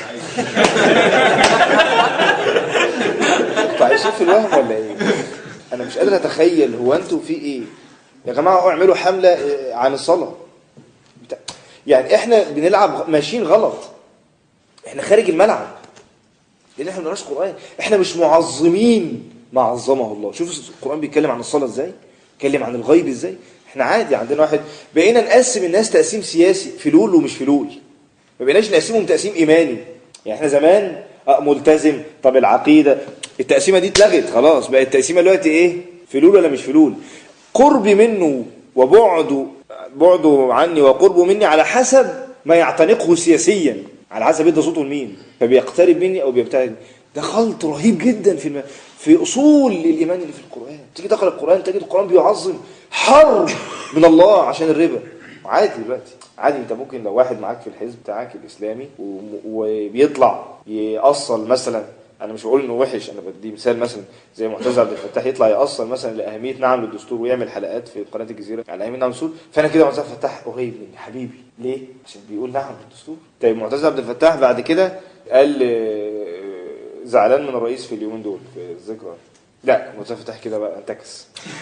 انتوا عايشين في الوهم ولا ايه؟ انا مش قادر اتخيل هو انتوا في ايه؟ يا جماعه اعملوا حمله آه، عن الصلاه بتاع- يعني احنا بنلعب ماشيين غلط احنا خارج الملعب لان احنا ما بنقراش قران احنا مش معظمين ما عظمه الله شوف القران بيتكلم عن الصلاه ازاي بيتكلم عن الغيب ازاي احنا عادي عندنا واحد بقينا نقسم الناس تقسيم سياسي فلول ومش فلول ما بقيناش نقسمهم تقسيم ايماني يعني احنا زمان اه ملتزم طب العقيده التقسيمه دي اتلغت خلاص بقت التقسيمه دلوقتي ايه فلول ولا مش فلول قربي منه وبعده بعده عني وقربه مني على حسب ما يعتنقه سياسيا على حسب ادى صوته لمين فبيقترب مني او بيبتعد ده خلط رهيب جدا في الم... في اصول الايمان اللي في القران تيجي تقرا القران تجد القران بيعظم حرب من الله عشان الربا عادي دلوقتي عادي انت ممكن لو واحد معاك في الحزب بتاعك الاسلامي و- وبيطلع يأصل مثلا انا مش بقول انه وحش انا بدي مثال مثلا زي معتز عبد الفتاح يطلع يأصل مثلا لاهميه نعم للدستور ويعمل حلقات في قناه الجزيره على اهميه نعم للدستور فانا كده معتز عبد الفتاح قريب مني حبيبي ليه؟ عشان بيقول نعم للدستور طيب معتز عبد الفتاح بعد كده قال آه، زعلان من الرئيس في اليومين دول في الذكرى لا معتز عبد الفتاح كده بقى انتكس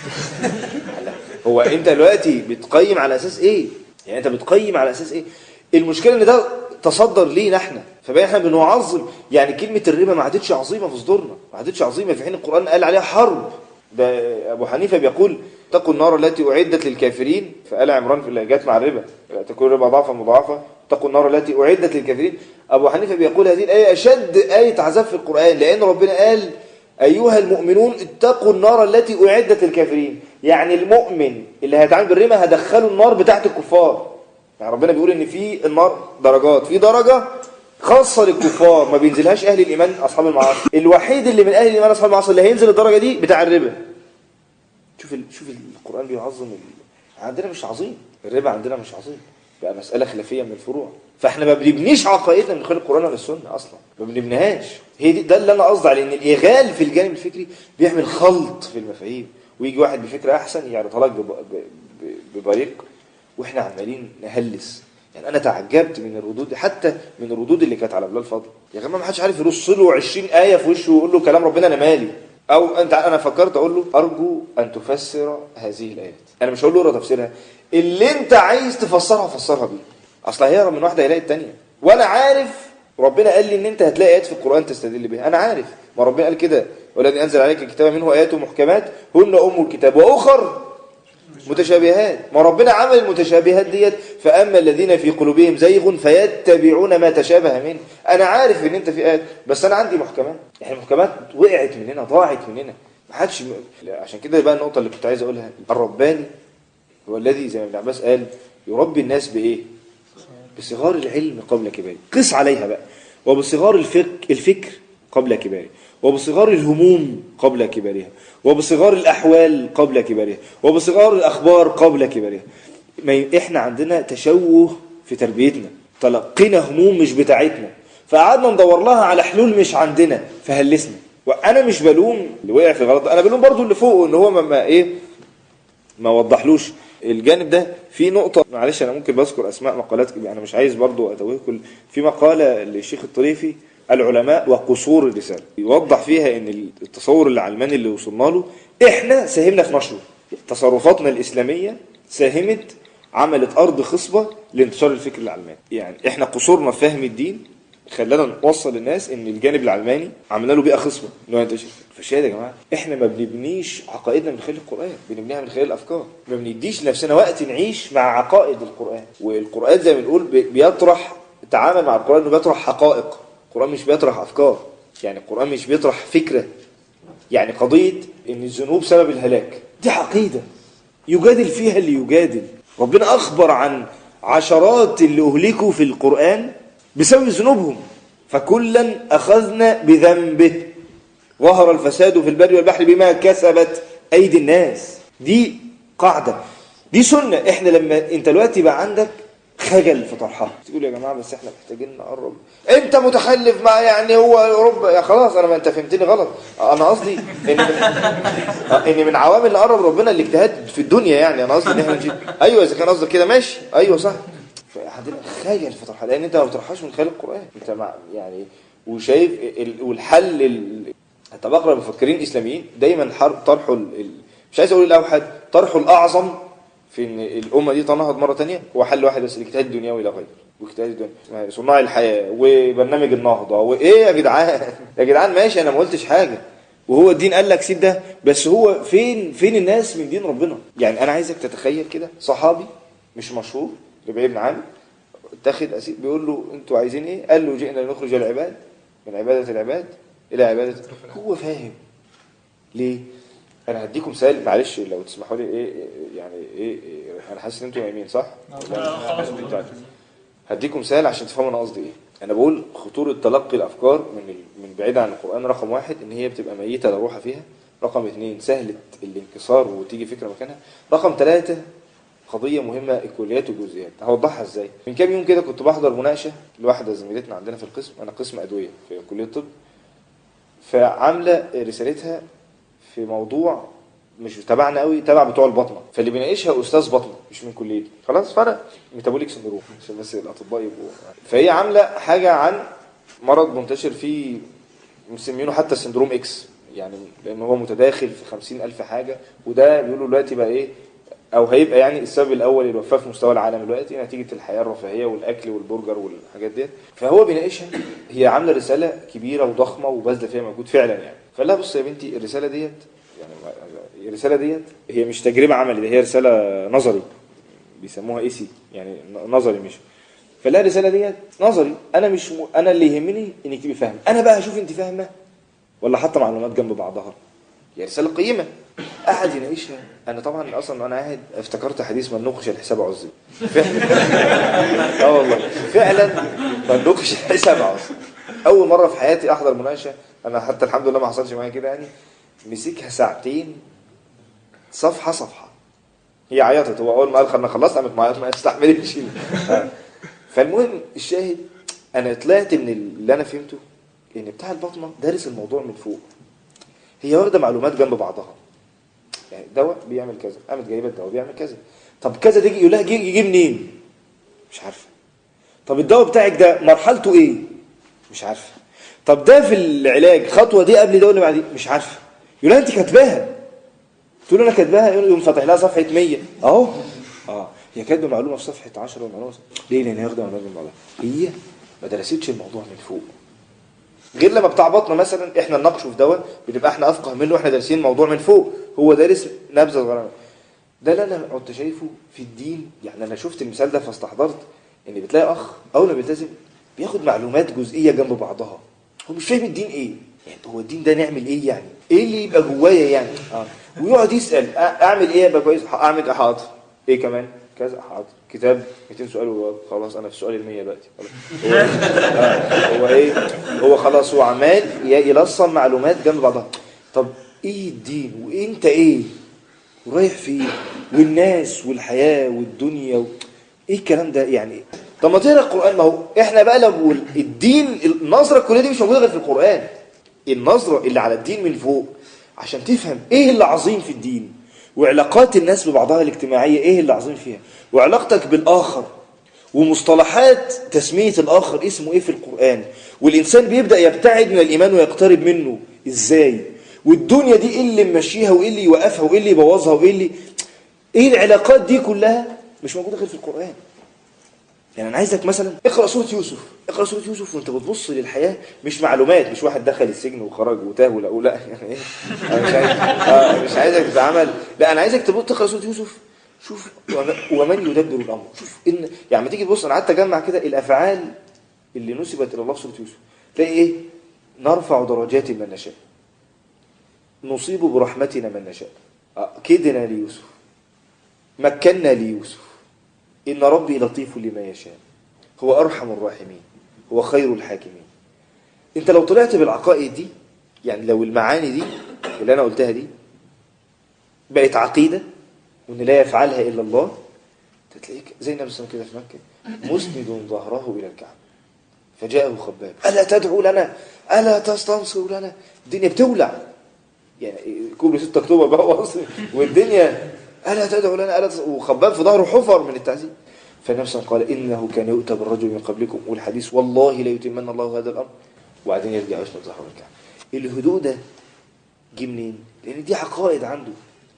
لا هو انت دلوقتي بتقيم على اساس ايه يعني انت بتقيم على اساس ايه المشكله ان ده تصدر لينا احنا فبقى احنا بنعظم يعني كلمه الربا ما عادتش عظيمه في صدورنا ما عادتش عظيمه في حين القران قال عليها حرب ده ابو حنيفه بيقول اتقوا النار التي اعدت للكافرين فقال عمران في اللي جت مع الربا لا تكون الربا ضعفا مضاعفه اتقوا النار التي اعدت للكافرين ابو حنيفه بيقول هذه الايه اشد ايه عذاب في القران لان ربنا قال أيها المؤمنون اتقوا النار التي أعدت للكافرين يعني المؤمن اللي هيتعامل بالربا هدخله النار بتاعت الكفار يعني ربنا بيقول ان في النار درجات في درجة خاصة للكفار ما بينزلهاش أهل الإيمان أصحاب المعاصي الوحيد اللي من أهل الإيمان أصحاب المعاصي اللي هينزل الدرجة دي بتاع الربا شوف ال... شوف القرآن بيعظم ال... عندنا مش عظيم الربا عندنا مش عظيم بقى مسألة خلافية من الفروع فاحنا ما بنبنيش عقائدنا من خلال القرآن ولا السنة أصلا ما بنبنيهاش هي دي ده اللي أنا قصدي عليه إن الإغال في الجانب الفكري بيعمل خلط في المفاهيم ويجي واحد بفكرة أحسن يعرضها لك بب- ب- ب- ببريق واحنا عمالين نهلس يعني انا تعجبت من الردود حتى من الردود اللي كانت على بلال فضل يا جماعه ما حدش عارف يرص له 20 ايه في وشه ويقول له كلام ربنا انا مالي او انت انا فكرت اقول له ارجو ان تفسر هذه الايات انا مش هقول له اقرا تفسيرها اللي انت عايز تفسرها فسرها بيه اصل هيقرا من واحده يلاقي الثانيه وانا عارف ربنا قال لي ان انت هتلاقي ايات في القران تستدل بها انا عارف ما ربنا قال كده والذي انزل عليك الكتاب منه ايات محكمات هن ام الكتاب واخر متشابهات ما ربنا عمل المتشابهات ديت فأما الذين في قلوبهم زيغ فيتبعون ما تشابه منه أنا عارف إن أنت في آيات بس أنا عندي محكمات يعني المحكمات وقعت مننا ضاعت مننا ما حدش م... لا، عشان كده بقى النقطة اللي كنت عايز أقولها الرباني هو الذي زي ما ابن عباس قال يربي الناس بإيه؟ بصغار العلم قبل كباره قس عليها بقى وبصغار الفك الفكر قبل كباره وبصغار الهموم قبل كبارها وبصغار الأحوال قبل كبارها وبصغار الأخبار قبل كبارها ما ي... احنا عندنا تشوه في تربيتنا تلقينا هموم مش بتاعتنا فقعدنا ندور لها على حلول مش عندنا فهلسنا وانا مش بلوم اللي وقع في غلط انا بلوم برضو اللي فوقه ان هو ما, ما ايه ما وضحلوش الجانب ده في نقطة معلش أنا ممكن بذكر أسماء مقالات أنا مش عايز برضو أتوهكم في مقالة للشيخ الطريفي العلماء وقصور الرسالة يوضح فيها ان التصور العلماني اللي وصلنا له احنا ساهمنا في نشره تصرفاتنا الإسلامية ساهمت عملت أرض خصبة لانتشار الفكر العلماني يعني احنا قصورنا في فهم الدين خلانا نوصل للناس ان الجانب العلماني عملنا له بيئة خصبة ان هو ينتشر فالشاهد يا جماعة احنا ما بنبنيش عقائدنا من خلال القرآن بنبنيها من خلال الأفكار ما بنديش لنفسنا وقت نعيش مع عقائد القرآن والقرآن زي ما بنقول بيطرح التعامل مع القرآن انه بيطرح حقائق القرآن مش بيطرح أفكار يعني القرآن مش بيطرح فكرة يعني قضية ان الذنوب سبب الهلاك دي عقيدة يجادل فيها اللي يجادل ربنا أخبر عن عشرات اللي أهلكوا في القرآن بسبب ذنوبهم فكلا أخذنا بذنبه ظهر الفساد في البر والبحر بما كسبت أيدي الناس دي قاعدة دي سنة احنا لما انت دلوقتي بقى عندك خجل في طرحها تقول يا جماعة بس احنا محتاجين نقرب انت متخلف مع يعني هو اوروبا يا خلاص انا ما انت فهمتني غلط انا قصدي ان من ان من عوامل اللي قرب ربنا الاجتهاد في الدنيا يعني انا قصدي ان احنا نجيب ايوه اذا كان قصدك كده ماشي ايوه صح عندنا خجل في طرحها لان انت ما بتطرحهاش من خلال القران انت مع يعني وشايف ال... والحل ال... انت بقرا مفكرين اسلاميين دايما طرحوا ال... مش عايز اقول الاوحد طرحوا الاعظم في ان الامه دي تنهض مره تانية هو حل واحد بس الاجتهاد الدنيوي لا غير واجتهاد الدنيا صناع الحياه وبرنامج النهضه وايه يا جدعان يا جدعان ماشي انا ما قلتش حاجه وهو الدين قال لك سيب ده بس هو فين فين الناس من دين ربنا يعني انا عايزك تتخيل كده صحابي مش مشهور ربيع بن عامر اتخذ اسير بيقول له انتوا عايزين ايه قال له جئنا لنخرج العباد من عباده العباد الى عباده هو فاهم ليه انا هديكم مثال معلش لو تسمحوا لي ايه إيه- يعني ايه, إيه انا حاسس ان انتوا نايمين صح؟ خلاص طيب. هديكم مثال عشان تفهموا انا قصدي ايه انا بقول خطوره تلقي الافكار من ال- من بعيد عن القران رقم واحد ان هي بتبقى ميته لا روح فيها رقم اثنين سهله الانكسار وتيجي فكره مكانها رقم ثلاثة قضيه مهمه الكليات والجزئيات هوضحها ازاي من كام يوم كده كنت بحضر مناقشه لواحده زميلتنا عندنا في القسم انا قسم ادويه في كليه الطب فعامله رسالتها في موضوع مش تبعنا قوي تبع بتوع البطنه فاللي بيناقشها استاذ بطنه مش من كليتي خلاص فانا ميتابوليك سندروم عشان بس الاطباء يبقوا فهي عامله حاجه عن مرض منتشر فيه مسمينه حتى سندروم اكس يعني لان هو متداخل في خمسين الف حاجه وده بيقولوا دلوقتي بقى ايه او هيبقى يعني السبب الاول الوفاه في مستوى العالم دلوقتي نتيجه الحياه الرفاهيه والاكل والبرجر والحاجات ديت فهو بيناقشها هي عامله رساله كبيره وضخمه وبذل فيها مجهود فعلا يعني فقال لها بص يا بنتي الرساله ديت يعني الرساله ديت هي مش تجربه عملي ده هي رساله نظري بيسموها اي سي يعني نظري مش فلا الرساله ديت نظري انا مش م... انا اللي يهمني انك تبقي فاهمه انا بقى هشوف انت فاهمه ولا حاطه معلومات جنب بعضها هي رساله قيمه قعد يناقشها انا طبعا اصلا انا قاعد افتكرت حديث من نقش الحساب عزي فعلا اه والله فعلا من نقش الحساب عزي اول مره في حياتي احضر مناقشه انا حتى الحمد لله ما حصلش معايا كده يعني مسكها ساعتين صفحه صفحه هي عيطت هو اول ما قال خلنا خلصت قامت معيط ما استحملتش آه. فالمهم الشاهد انا طلعت من اللي انا فهمته ان بتاع البطنه دارس الموضوع من فوق هي واخده معلومات جنب بعضها يعني دواء بيعمل كذا قامت جايبه الدواء بيعمل كذا طب كذا ده يجي يقول لها يجي يجي منين مش عارفه طب الدواء بتاعك ده مرحلته ايه مش عارفه طب ده في العلاج خطوه دي قبل ده ولا بعد دي مش عارفه يقول لها انت كاتباها تقول له انا كاتباها يقوم فاتح لها صفحه 100 اهو اه هي كاتبه معلومه في صفحه 10 ومعلومه في... ليه لان هي واخده معلومات من بعضها هي ما درستش الموضوع من فوق غير لما بتاع بطنه مثلا احنا نناقشه في دواء بنبقى احنا افقه منه واحنا دارسين الموضوع من فوق هو دارس نبذه صغيره ده اللي انا كنت شايفه في الدين يعني انا شفت المثال ده فاستحضرت ان بتلاقي اخ اول ما بيلتزم بياخد معلومات جزئيه جنب بعضها هو مش فاهم الدين ايه يعني هو الدين ده نعمل ايه يعني ايه اللي يبقى جوايا يعني اه ويقعد يسال أ- اعمل ايه ابقى كويس اعمل ايه حاضر ايه كمان كذا حاضر كتاب 200 سؤال وجواب خلاص انا في السؤال ال 100 دلوقتي خلاص. هو, آه هو ايه هو خلاص هو عمال ي- يلصم معلومات جنب بعضها طب ايه الدين وانت ايه ورايح فين والناس والحياه والدنيا و... ايه الكلام ده يعني طب ما تقرا القران ما هو احنا بقى لو بقول الدين النظره الكليه دي مش موجوده غير في القران النظره اللي على الدين من فوق عشان تفهم ايه اللي عظيم في الدين وعلاقات الناس ببعضها الاجتماعيه ايه اللي عظيم فيها وعلاقتك بالاخر ومصطلحات تسميه الاخر اسمه ايه في القران والانسان بيبدا يبتعد من الايمان ويقترب منه ازاي والدنيا دي ايه اللي ممشيها وايه اللي يوقفها وايه اللي يبوظها وايه اللي ايه العلاقات دي كلها مش موجوده غير في القران يعني انا عايزك مثلا اقرا سوره يوسف اقرا سوره يوسف وانت بتبص للحياه مش معلومات مش واحد دخل السجن وخرج وتاه ولا لا يعني ايه انا مش عايز آه مش عايزك تتعامل لا انا عايزك تبص تقرا سوره يوسف شوف وم- ومن يدبر الامر شوف ان يعني لما تيجي تبص انا قعدت اجمع كده الافعال اللي نسبت الى الله في سوره يوسف تلاقي ايه نرفع درجات من نشاء نصيب برحمتنا من نشاء آه، كدنا ليوسف مكنا ليوسف إن ربي لطيف لما يشاء هو أرحم الراحمين هو خير الحاكمين أنت لو طلعت بالعقائد دي يعني لو المعاني دي اللي أنا قلتها دي بقت عقيدة وإن لا يفعلها إلا الله تلاقيك زي النبي صلى الله عليه وسلم كده في مكة مسند ظهره إلى الكعبة فجاءه خباب ألا تدعو لنا ألا تستنصر لنا الدنيا بتولع يعني كوبري 6 اكتوبر بقى واصل والدنيا الا تدعو لنا الا تس... وخباب في ظهره حفر من التعذيب فالنبي صلى الله عليه وسلم قال انه كان يؤتى بالرجل من قبلكم والحديث والله لا يتمن الله هذا الامر وبعدين يرجع يسند ظهره الكعبه الهدوء ده جه منين؟ لان دي عقائد عنده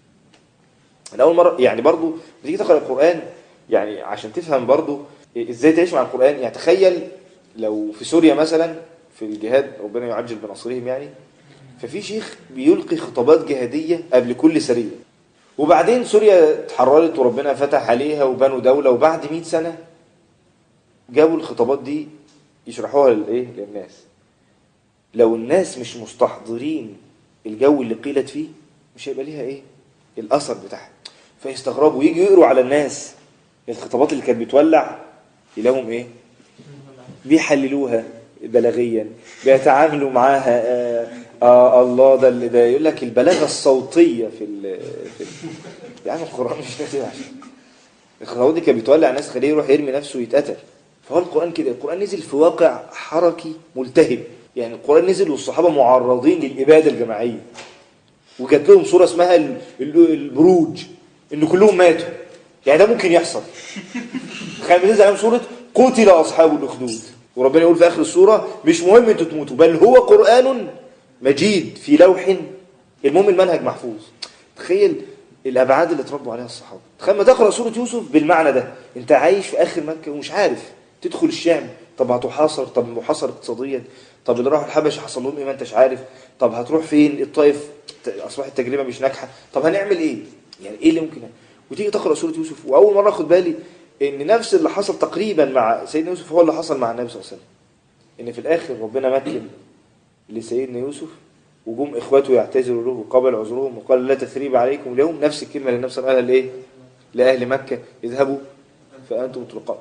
انا اول مره يعني برضو بتيجي تقرا القران يعني عشان تفهم برضو ازاي تعيش مع القران يعني تخيل لو في سوريا مثلا في الجهاد ربنا يعجل بنصرهم يعني ففي شيخ بيلقي خطابات جهاديه قبل كل سريه وبعدين سوريا اتحررت وربنا فتح عليها وبنوا دوله وبعد 100 سنه جابوا الخطابات دي يشرحوها للايه للناس لو الناس مش مستحضرين الجو اللي قيلت فيه مش هيبقى ليها ايه الاثر بتاعها فيستغربوا ويجي يقروا على الناس الخطابات اللي كانت بتولع يلاقوهم ايه بيحللوها بلاغيا بيتعاملوا معاها آه, آه الله ده اللي ده يقول لك البلاغه الصوتيه في ال في ال يعني القران مش كده عشان الخطابات دي كانت بتولع ناس خليه يروح يرمي نفسه ويتقتل فهو القران كده القران نزل في واقع حركي ملتهب يعني القران نزل والصحابه معرضين للاباده الجماعيه وجات لهم صوره اسمها ال- ال- البروج ان كلهم ماتوا يعني ده ممكن يحصل تخيل بتنزل عليهم سوره قتل اصحاب الاخدود وربنا يقول في اخر السوره مش مهم انتوا تموتوا بل هو قران مجيد في لوح المهم المنهج محفوظ تخيل الابعاد اللي اتربوا عليها الصحابه تخيل ما تقرا سوره يوسف بالمعنى ده انت عايش في اخر مكه ومش عارف تدخل الشام طب هتحاصر طب محاصر اقتصاديا طب اللي راحوا الحبش حصل لهم ايه ما انتش عارف طب هتروح فين الطائف ت- اصبحت التجربه مش ناجحه طب هنعمل ايه يعني ايه اللي ممكن وتيجي تقرا سوره يوسف واول مره اخد بالي ان نفس اللي حصل تقريبا مع سيدنا يوسف هو اللي حصل مع النبي صلى الله عليه وسلم ان في الاخر ربنا مكن لسيدنا يوسف وجم اخواته يعتذروا له وقبل عذرهم وقال لا تثريب عليكم اليوم نفس الكلمه اللي النبي صلى الله عليه وسلم قالها لايه لاهل مكه اذهبوا فانتم مطلقاء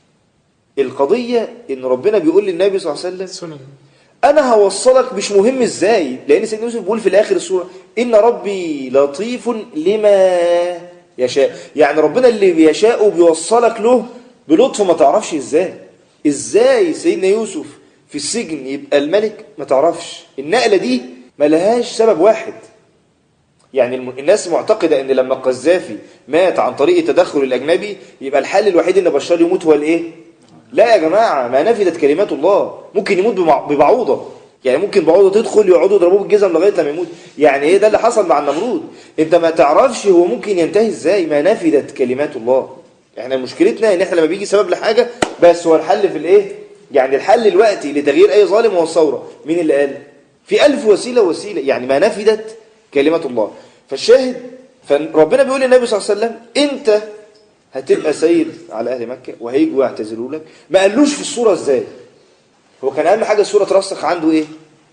القضيه ان ربنا بيقول للنبي صلى الله عليه وسلم سنن انا هوصلك مش مهم ازاي لان سيدنا يوسف بيقول في الاخر السوره ان ربي لطيف لما يشاء يعني ربنا اللي بيشاء بيوصلك له بلطف ما تعرفش ازاي ازاي سيدنا يوسف في السجن يبقى الملك ما تعرفش النقله دي ما لهاش سبب واحد يعني الم- الناس معتقده ان لما القذافي مات عن طريق التدخل الاجنبي يبقى الحل الوحيد ان بشار يموت هو الايه لا يا جماعه ما نفذت كلمات الله ممكن يموت بمع- ببعوضه يعني ممكن بعوضه تدخل يقعدوا يضربوه بالجزم لغايه لما يموت يعني ايه ده اللي حصل مع النمرود انت ما تعرفش هو ممكن ينتهي ازاي ما نفذت كلمات الله احنا مشكلتنا ان احنا لما بيجي سبب لحاجه بس هو الحل في الايه يعني الحل الوقتي لتغيير اي ظالم هو الثوره مين اللي قال في ألف وسيله وسيله يعني ما نفذت كلمة الله فالشاهد فربنا بيقول للنبي صلى الله عليه وسلم انت هتبقى سيد على اهل مكه وهيجوا يعتذروا لك ما قالوش في الصوره ازاي هو كان اهم حاجه الصوره ترسخ عنده ايه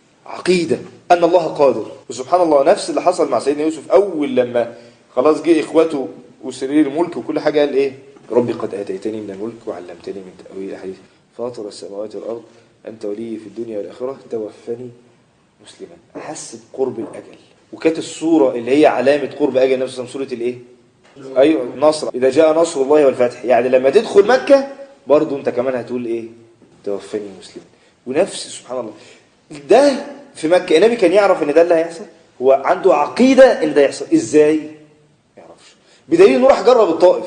عقيده ان الله قادر وسبحان الله نفس اللي حصل مع سيدنا يوسف اول لما خلاص جه اخواته وسرير الملك وكل حاجه قال ايه ربي قد اتيتني من الملك وعلمتني من تاويل الاحاديث فاطر السماوات والارض انت ولي في الدنيا والاخره توفني مسلما احس بقرب الاجل وكانت الصوره اللي هي علامه قرب اجل النبي صلى الله عليه وسلم سوره الايه ايوه النصر اذا جاء نصر الله والفتح يعني لما تدخل مكه برضه انت كمان هتقول ايه توفني مسلما ونفس سبحان الله ده في مكه النبي كان يعرف ان ده اللي هيحصل هو عنده عقيده ان ده يحصل ازاي ما يعرفش بدليل انه راح جرب الطائف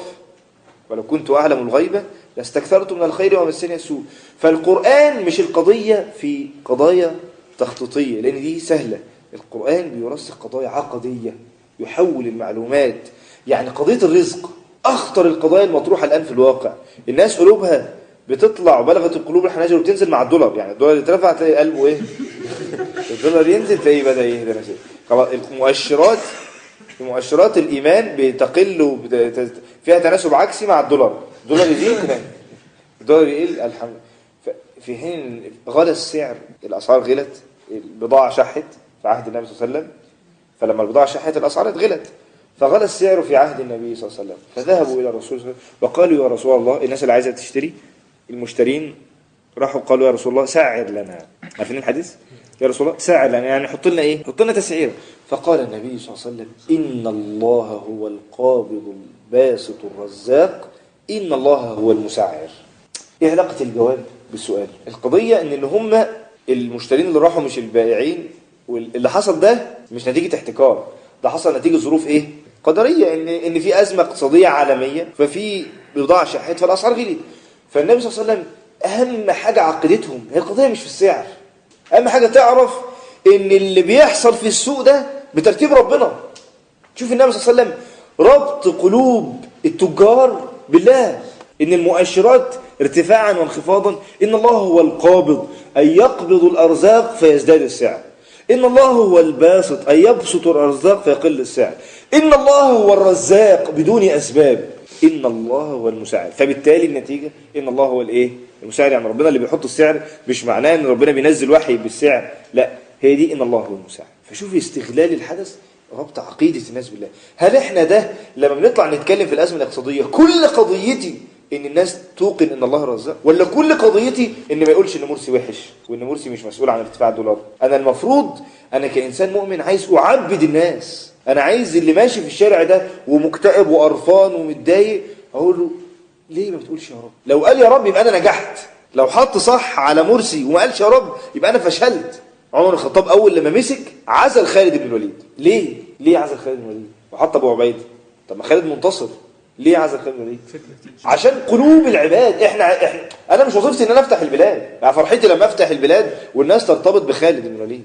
ولو كنت اعلم الغيبه لاستكثرت من الخير ومسني السوء فالقران مش القضيه في قضايا تخطيطيه لان دي سهله القران بيرسخ قضايا عقديه يحول المعلومات يعني قضيه الرزق اخطر القضايا المطروحه الان في الواقع الناس قلوبها بتطلع وبلغت القلوب الحناجر وبتنزل مع الدولار يعني الدولار يترفع تلاقي قلبه ايه الدولار ينزل تلاقيه بدا يهدى نفسه خلاص المؤشرات مؤشرات الايمان بتقل وبت- فيها تناسب عكسي مع الدولار الدولار يزيد تلاقي الدولار يقل الحمد ف- في حين غلى السعر الاسعار غلت البضاعه شحت في عهد النبي صلى الله عليه وسلم فلما البضاعه شحت الاسعار اتغلت فغلى السعر في عهد النبي صلى الله عليه وسلم فذهبوا الى الرسول صلى الله عليه وسلم وقالوا يا رسول الله الناس اللي عايزه تشتري المشترين راحوا قالوا يا رسول الله سعر لنا عارفين الحديث يا رسول الله سعر لنا يعني حط لنا ايه حط لنا تسعير فقال النبي صلى الله عليه وسلم ان الله هو القابض الباسط الرزاق ان الله هو المسعر ايه علاقه الجواب بالسؤال القضيه ان اللي هم المشترين اللي راحوا مش البائعين واللي حصل ده مش نتيجه احتكار ده حصل نتيجه ظروف ايه قدريه ان ان في ازمه اقتصاديه عالميه ففي بضاعه شحت فالاسعار غليت فالنبي صلى الله عليه وسلم اهم حاجه عقيدتهم هي القضيه مش في السعر اهم حاجه تعرف ان اللي بيحصل في السوق ده بترتيب ربنا شوف النبي صلى الله عليه وسلم ربط قلوب التجار بالله ان المؤشرات ارتفاعا وانخفاضا ان الله هو القابض أن يقبض الأرزاق فيزداد السعر إن الله هو الباسط أن يبسط الأرزاق فيقل السعر إن الله هو الرزاق بدون أسباب إن الله هو المساعد فبالتالي النتيجة إن الله هو الإيه المساعد يعني ربنا اللي بيحط السعر مش معناه إن ربنا بينزل وحي بالسعر لا هي دي إن الله هو المساعد فشوف استغلال الحدث ربط عقيدة الناس بالله هل احنا ده لما بنطلع نتكلم في الأزمة الاقتصادية كل قضيتي ان الناس توقن ان الله رزاق ولا كل قضيتي ان ما يقولش ان مرسي وحش وان مرسي مش مسؤول عن ارتفاع الدولار انا المفروض انا كإنسان مؤمن عايز اعبد الناس انا عايز اللي ماشي في الشارع ده ومكتئب وقرفان ومتضايق اقول له ليه ما بتقولش يا رب لو قال يا رب يبقى انا نجحت لو حط صح على مرسي وما قالش يا رب يبقى انا فشلت عمر الخطاب اول لما مسك عزل خالد بن الوليد ليه ليه عزل خالد بن الوليد وحط ابو عبيده طب ما خالد منتصر ليه عزل خالد بن الوليد عشان قلوب العباد احنا احنا انا مش وظيفتي ان انا افتح البلاد يعني فرحتي لما افتح البلاد والناس ترتبط بخالد بن الوليد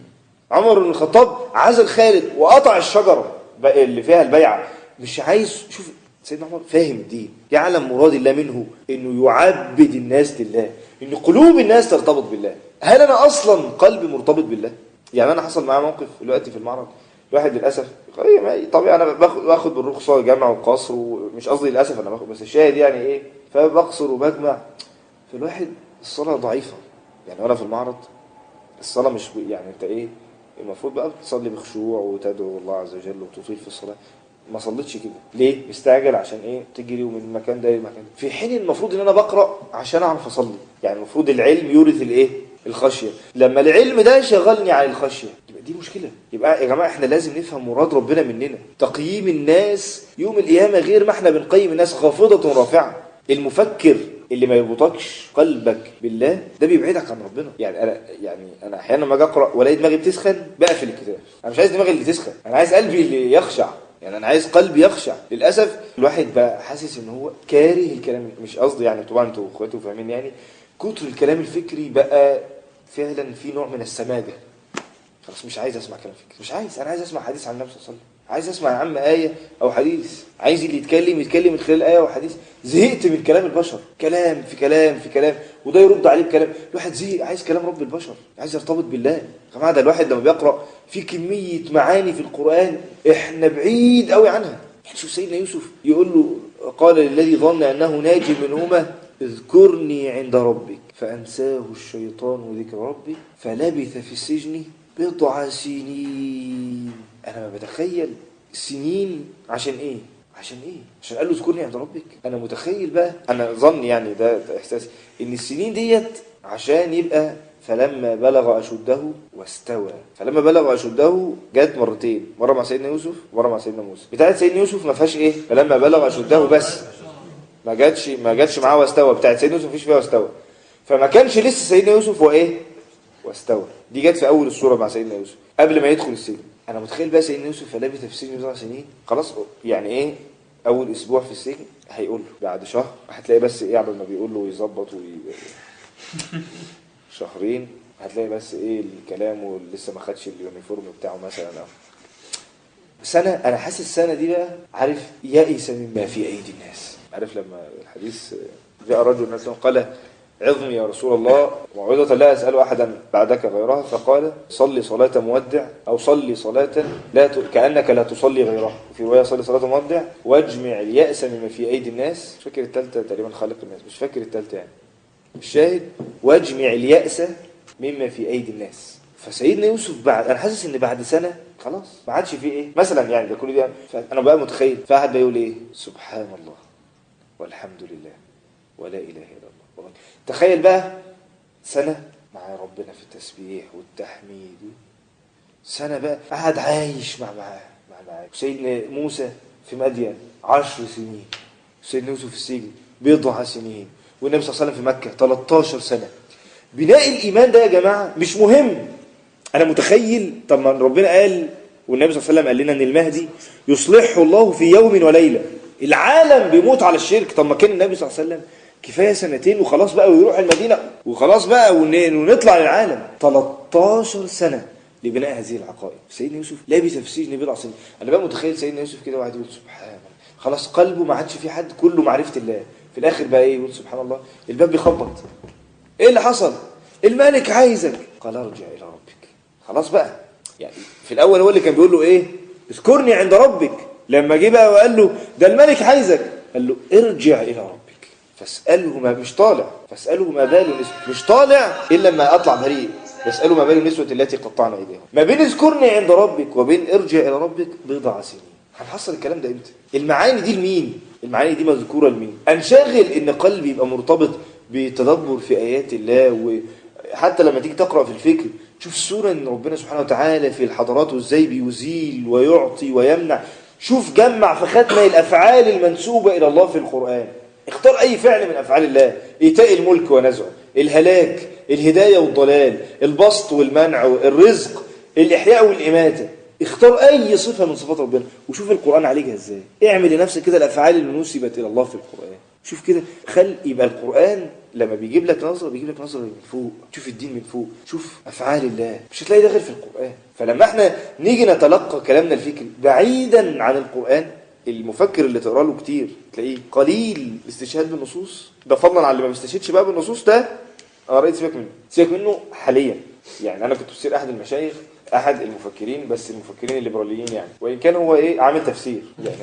عمر بن الخطاب عزل خالد وقطع الشجره اللي فيها البيعه مش عايز شوف سيدنا عمر فاهم الدين يعلم مراد الله منه انه يعبد الناس لله ان قلوب الناس ترتبط بالله هل انا اصلا قلبي مرتبط بالله يعني انا حصل معايا موقف دلوقتي في المعرض الواحد للاسف طبيعي انا باخد باخد بالرخصه جمع وقصر ومش قصدي للاسف انا باخد بس الشاهد يعني ايه فبقصر وبجمع فالواحد الصلاه ضعيفه يعني وانا في المعرض الصلاه مش يعني انت ايه المفروض بقى تصلي بخشوع وتدعو الله عز وجل وتطيل في الصلاه ما صليتش كده ليه مستعجل عشان ايه تجري من المكان ده للمكان ده في حين المفروض ان انا بقرا عشان اعرف اصلي يعني المفروض العلم يورث الايه الخشيه لما العلم ده شغلني عن الخشيه يبقى دي مشكله يبقى يا جماعه احنا لازم نفهم مراد ربنا مننا تقييم الناس يوم القيامه غير ما احنا بنقيم الناس خافضه رافعه المفكر اللي ما يربطكش قلبك بالله ده بيبعدك عن ربنا يعني انا يعني انا احيانا لما اجي اقرا والاقي دماغي بتسخن بقفل الكتاب انا مش عايز دماغي اللي تسخن انا عايز قلبي اللي يخشع يعني انا عايز قلبي يخشع للاسف الواحد بقى حاسس ان هو كاره الكلام مش قصدي يعني طبعا انتوا اخواتي وفاهمين يعني كتر الكلام الفكري بقى فعلا في نوع من السماجه خلاص مش عايز اسمع كلام فكري مش عايز انا عايز اسمع حديث عن النبي صلى الله عليه وسلم عايز اسمع يا عم ايه او حديث عايز اللي يتكلم يتكلم من خلال ايه وحديث زهقت من كلام البشر كلام في كلام في كلام وده يرد عليه بكلام الواحد زهق عايز كلام رب البشر عايز يرتبط بالله يا جماعه ده الواحد لما بيقرا في كميه معاني في القران احنا بعيد قوي عنها يعني شوف سيدنا يوسف يقول له قال للذي ظن انه ناج منهما اذكرني عند ربك فانساه الشيطان ذكر ربه فلبث في السجن بضع سنين انا ما بتخيل سنين عشان ايه عشان ايه عشان قال له اذكرني عند ربك انا متخيل بقى انا ظن يعني ده, ده احساسي ان السنين ديت عشان يبقى فلما بلغ اشده واستوى فلما بلغ اشده جت مرتين مره مع سيدنا يوسف ومره مع سيدنا موسى بتاعت سيدنا يوسف ما فيهاش ايه فلما بلغ اشده بس ما جاتش ما جاتش معاه واستوى بتاعت سيدنا يوسف مفيش فيها واستوى فما كانش لسه سيدنا يوسف وايه واستوى دي جت في اول السوره مع سيدنا يوسف قبل ما يدخل السجن انا متخيل بقى سيدنا يوسف فلبث في السجن بضع سنين خلاص يعني ايه اول اسبوع في السجن هيقول له بعد شهر هتلاقي بس ايه قبل ما بيقول له ويظبط وي... شهرين هتلاقي بس ايه الكلام ولسه ما خدش اليونيفورم بتاعه مثلا او سنة انا حاسس السنة دي بقى عارف يئس مما في ايدي الناس عارف لما الحديث جاء رجل الناس قال عظمي يا رسول الله موعظة لا أسأل أحدا بعدك غيرها فقال صلي صلاة مودع أو صلي صلاة لا ت... كأنك لا تصلي غيرها وفي رواية صلي صلاة مودع واجمع اليأس مما في أيدي الناس مش فاكر التالتة تقريبا خالق الناس مش فاكر التالتة يعني الشاهد واجمع اليأس مما في أيدي الناس فسيدنا يوسف بعد انا حاسس ان بعد سنه خلاص ما عادش فيه ايه مثلا يعني ده كل ده انا بقى متخيل فواحد بيقول ايه سبحان الله والحمد لله ولا اله الا الله تخيل بقى سنة مع ربنا في التسبيح والتحميد سنة بقى قعد عايش مع معاه مع معاه سيدنا موسى في مدين عشر سنين سيدنا يوسف في السجن بضع سنين والنبي صلى الله عليه وسلم في مكة 13 سنة بناء الإيمان ده يا جماعة مش مهم أنا متخيل طب ما ربنا قال والنبي صلى الله عليه وسلم قال لنا أن المهدي يصلحه الله في يوم وليلة العالم بيموت على الشرك طب ما كان النبي صلى الله عليه وسلم كفاية سنتين وخلاص بقى ويروح المدينة وخلاص بقى ونطلع للعالم 13 سنة لبناء هذه العقائد سيدنا يوسف لابس في السجن بضع سنين انا بقى متخيل سيدنا يوسف كده واحد يقول سبحان الله خلاص قلبه ما عادش في حد كله معرفة الله في الاخر بقى ايه يقول سبحان الله الباب بيخبط ايه اللي حصل الملك عايزك قال ارجع الى ربك خلاص بقى يعني في الاول هو اللي كان بيقول له ايه اذكرني عند ربك لما جه بقى وقال له ده الملك عايزك قال له ارجع الى ربك فاسأله ما مش طالع فاسأله ما بال الاسم مش طالع إلا لما أطلع بريء يسألوا ما بين النسوة التي قطعن أيديهم ما بين اذكرني عند ربك وبين ارجع إلى ربك بضع سنين هنحصل الكلام ده امتى المعاني دي لمين المعاني دي مذكورة لمين انشغل ان قلبي يبقى مرتبط بتدبر في آيات الله وحتى لما تيجي تقرأ في الفكر شوف السورة ان ربنا سبحانه وتعالى في الحضارات وازاي بيزيل ويعطي ويمنع شوف جمع في ختمة الأفعال المنسوبة إلى الله في القرآن اختار أي فعل من أفعال الله إيتاء الملك ونزعه الهلاك الهداية والضلال البسط والمنع الرزق الإحياء والإماتة اختار أي صفة من صفات ربنا وشوف القرآن عليها إزاي اعمل لنفسك كده الأفعال اللي نسبت إلى الله في القرآن شوف كده خل يبقى القرآن لما بيجيب لك نظرة بيجيب لك نظرة من فوق تشوف الدين من فوق شوف أفعال الله مش هتلاقي ده غير في القرآن فلما احنا نيجي نتلقى كلامنا الفكري بعيدا عن القرآن المفكر اللي تقرا له كتير تلاقيه قليل الاستشهاد بالنصوص ده فضلا عن اللي ما بيستشهدش بقى بالنصوص ده انا رايت سيبك منه سيبك منه حاليا يعني انا كنت بصير احد المشايخ احد المفكرين بس المفكرين الليبراليين يعني وان كان هو ايه عامل تفسير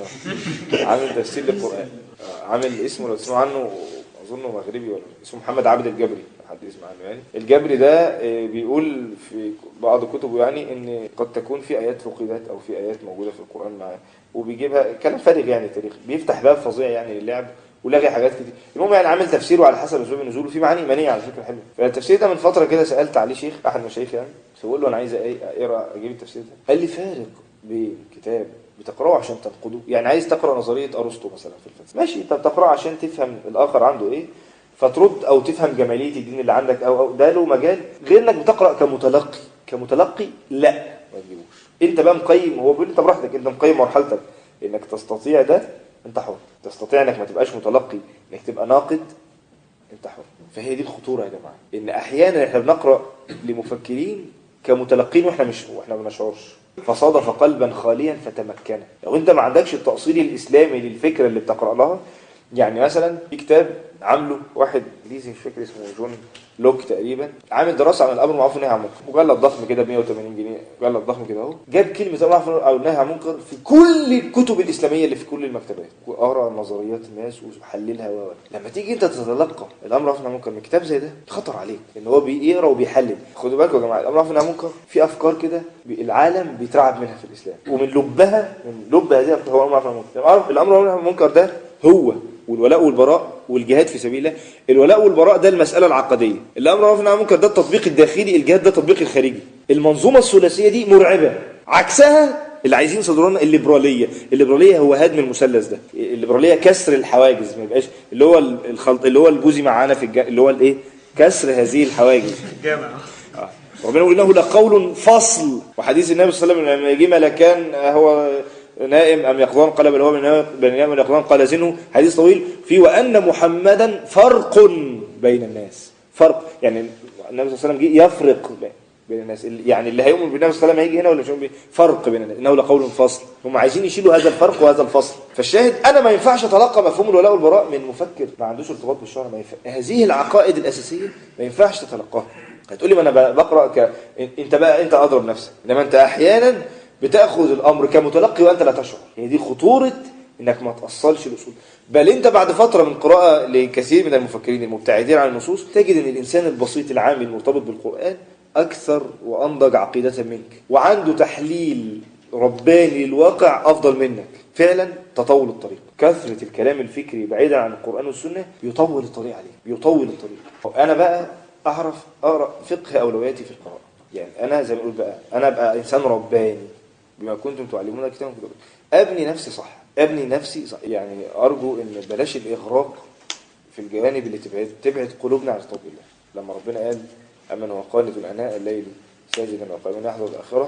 يعني عامل تفسير للقران عامل اسمه لو تسمعوا عنه اظنه مغربي ولا اسمه محمد عابد الجبري حد يسمع عنه يعني الجبري ده بيقول في بعض كتبه يعني ان قد تكون في ايات فقدت او في ايات موجوده في القران معاه وبيجيبها كلام فارغ يعني تاريخ بيفتح باب فظيع يعني للعب ولغي حاجات كتير المهم يعني عامل تفسيره على حسب اسباب النزول وفي معاني ايمانيه على فكره حلوه فالتفسير ده من فتره كده سالت عليه شيخ احد المشايخ يعني فبقول له انا عايز اقرا اجيب التفسير ده قال لي فارق بين كتاب بتقراه عشان تنقده يعني عايز تقرا نظريه ارسطو مثلا في الفلسفه ماشي انت بتقراه عشان تفهم الاخر عنده ايه فترد او تفهم جماليه الدين اللي عندك او او ده له مجال غير انك بتقرا كمتلقي كمتلقي لا ما تجيبوش انت بقى مقيم هو بيقول انت براحتك انت مقيم مرحلتك انك تستطيع ده انت حر تستطيع انك ما تبقاش متلقي انك تبقى ناقد انت حر فهي دي الخطوره يا جماعه ان احيانا احنا بنقرا لمفكرين كمتلقين واحنا مش واحنا ما بنشعرش فصادف قلبا خاليا فتمكن لو انت ما عندكش التاصيل الاسلامي للفكره اللي بتقرا لها يعني مثلا في كتاب عامله واحد انجليزي مش فاكر اسمه جون لوك تقريبا عامل دراسه عن الامر المعروف والنهي عن المنكر مجلد ضخم كده ب 180 جنيه مجلد ضخم كده اهو جاب كلمه الامر المعروف او النهي عن المنكر في كل الكتب الاسلاميه اللي في كل المكتبات وقرا نظريات الناس وحللها و لما تيجي انت تتلقى الامر المعروف والنهي عن المنكر من كتاب زي ده خطر عليك ان هو بيقرا وبيحلل خدوا بالكم يا جماعه الامر المعروف والنهي عن المنكر في افكار كده العالم بيترعب منها في الاسلام ومن لبها من لب هذه الافكار هو الامر المعروف والنهي عن المنكر الامر المعروف والنهي عن المنكر ده هو والولاء والبراء والجهاد في سبيل الله الولاء والبراء ده المسألة العقدية الأمر معروف والنهي عن المنكر ده التطبيق الداخلي الجهاد ده التطبيق الخارجي المنظومة الثلاثية دي مرعبة عكسها اللي عايزين يصدروا لنا الليبراليه الليبراليه هو هدم المثلث ده الليبراليه كسر الحواجز ما يبقاش اللي هو الخلط اللي هو الجوزي معانا في الج... اللي هو الايه كسر هذه الحواجز الجامع آه. ربنا يقول انه لقول فصل وحديث النبي صلى الله عليه وسلم لما يجي ملكان هو نائم أم يقظان قال بل هو بن نائم يقظان قال زنه حديث طويل فيه وأن محمدا فرق بين الناس فرق يعني النبي صلى الله عليه وسلم جه يفرق بين الناس يعني اللي هيؤمن بالنبي صلى الله عليه وسلم هيجي هنا ولا مش هيؤمن فرق بين الناس انه لقول فصل هم عايزين يشيلوا هذا الفرق وهذا الفصل فالشاهد انا ما ينفعش اتلقى مفهوم الولاء والبراء من مفكر ما عندوش ارتباط بالشرع ما ينفع هذه العقائد الاساسيه ما ينفعش تتلقاها هتقولي ما انا بقرا ك... انت بقى انت اضرب نفسك انما انت احيانا بتاخذ الامر كمتلقي وانت لا تشعر هي دي خطوره انك ما تاصلش الاصول بل انت بعد فتره من قراءه لكثير من المفكرين المبتعدين عن النصوص تجد ان الانسان البسيط العامي المرتبط بالقران اكثر وانضج عقيده منك وعنده تحليل رباني للواقع افضل منك فعلا تطول الطريق كثره الكلام الفكري بعيدا عن القران والسنه يطول الطريق عليك يطول الطريق انا بقى اعرف اقرا فقه اولوياتي في القراءه يعني انا زي ما بقول بقى انا ابقى انسان رباني بما كنتم تعلمون الكتاب ابني نفسي صح ابني نفسي صح يعني ارجو ان بلاش الاغراق في الجوانب اللي تبعد تبعد قلوبنا عن كتاب الله لما ربنا قال امن وقانت اناء الليل ساجدا وقائما يحذر الاخره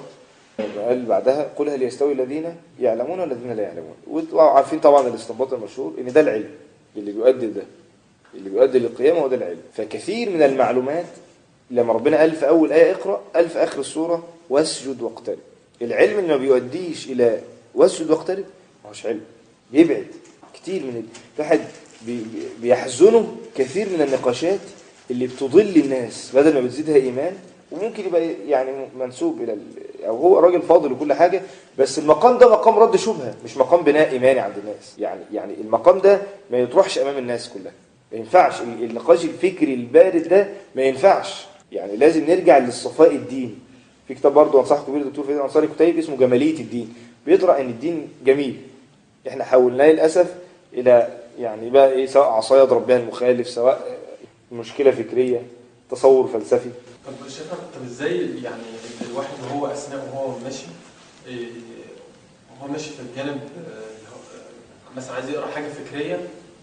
قال بعدها قل هل يستوي الذين يعلمون والذين لا يعلمون وعارفين طبعا الاستنباط المشهور ان ده العلم اللي بيؤدي ده اللي بيؤدي للقيامه هو ده العلم فكثير من المعلومات لما ربنا قال في اول ايه اقرا قال في اخر السوره واسجد واقترب العلم اللي ما بيوديش الى واسجد واقترب ما هوش علم بيبعد كتير من الواحد بي بيحزنه كثير من النقاشات اللي بتضل الناس بدل ما بتزيدها ايمان وممكن يبقى يعني منسوب الى او هو راجل فاضل وكل حاجه بس المقام ده مقام رد شبهه مش مقام بناء ايماني عند الناس يعني يعني المقام ده ما يطرحش امام الناس كلها ما ينفعش النقاش الفكري البارد ده ما ينفعش يعني لازم نرجع للصفاء الدين في كتاب برضه انصحكم بيه الدكتور فريد الانصاري كتيب اسمه جماليه الدين بيطرح ان الدين جميل احنا حولناه للاسف الى يعني بقى ايه سواء عصايه يضرب بها المخالف سواء مشكله فكريه تصور فلسفي طب شايفها طب ازاي يعني الواحد وهو اثناء وهو ماشي إيه، وهو ماشي في الجانب آه، آه، مثلا عايز يقرا حاجه فكريه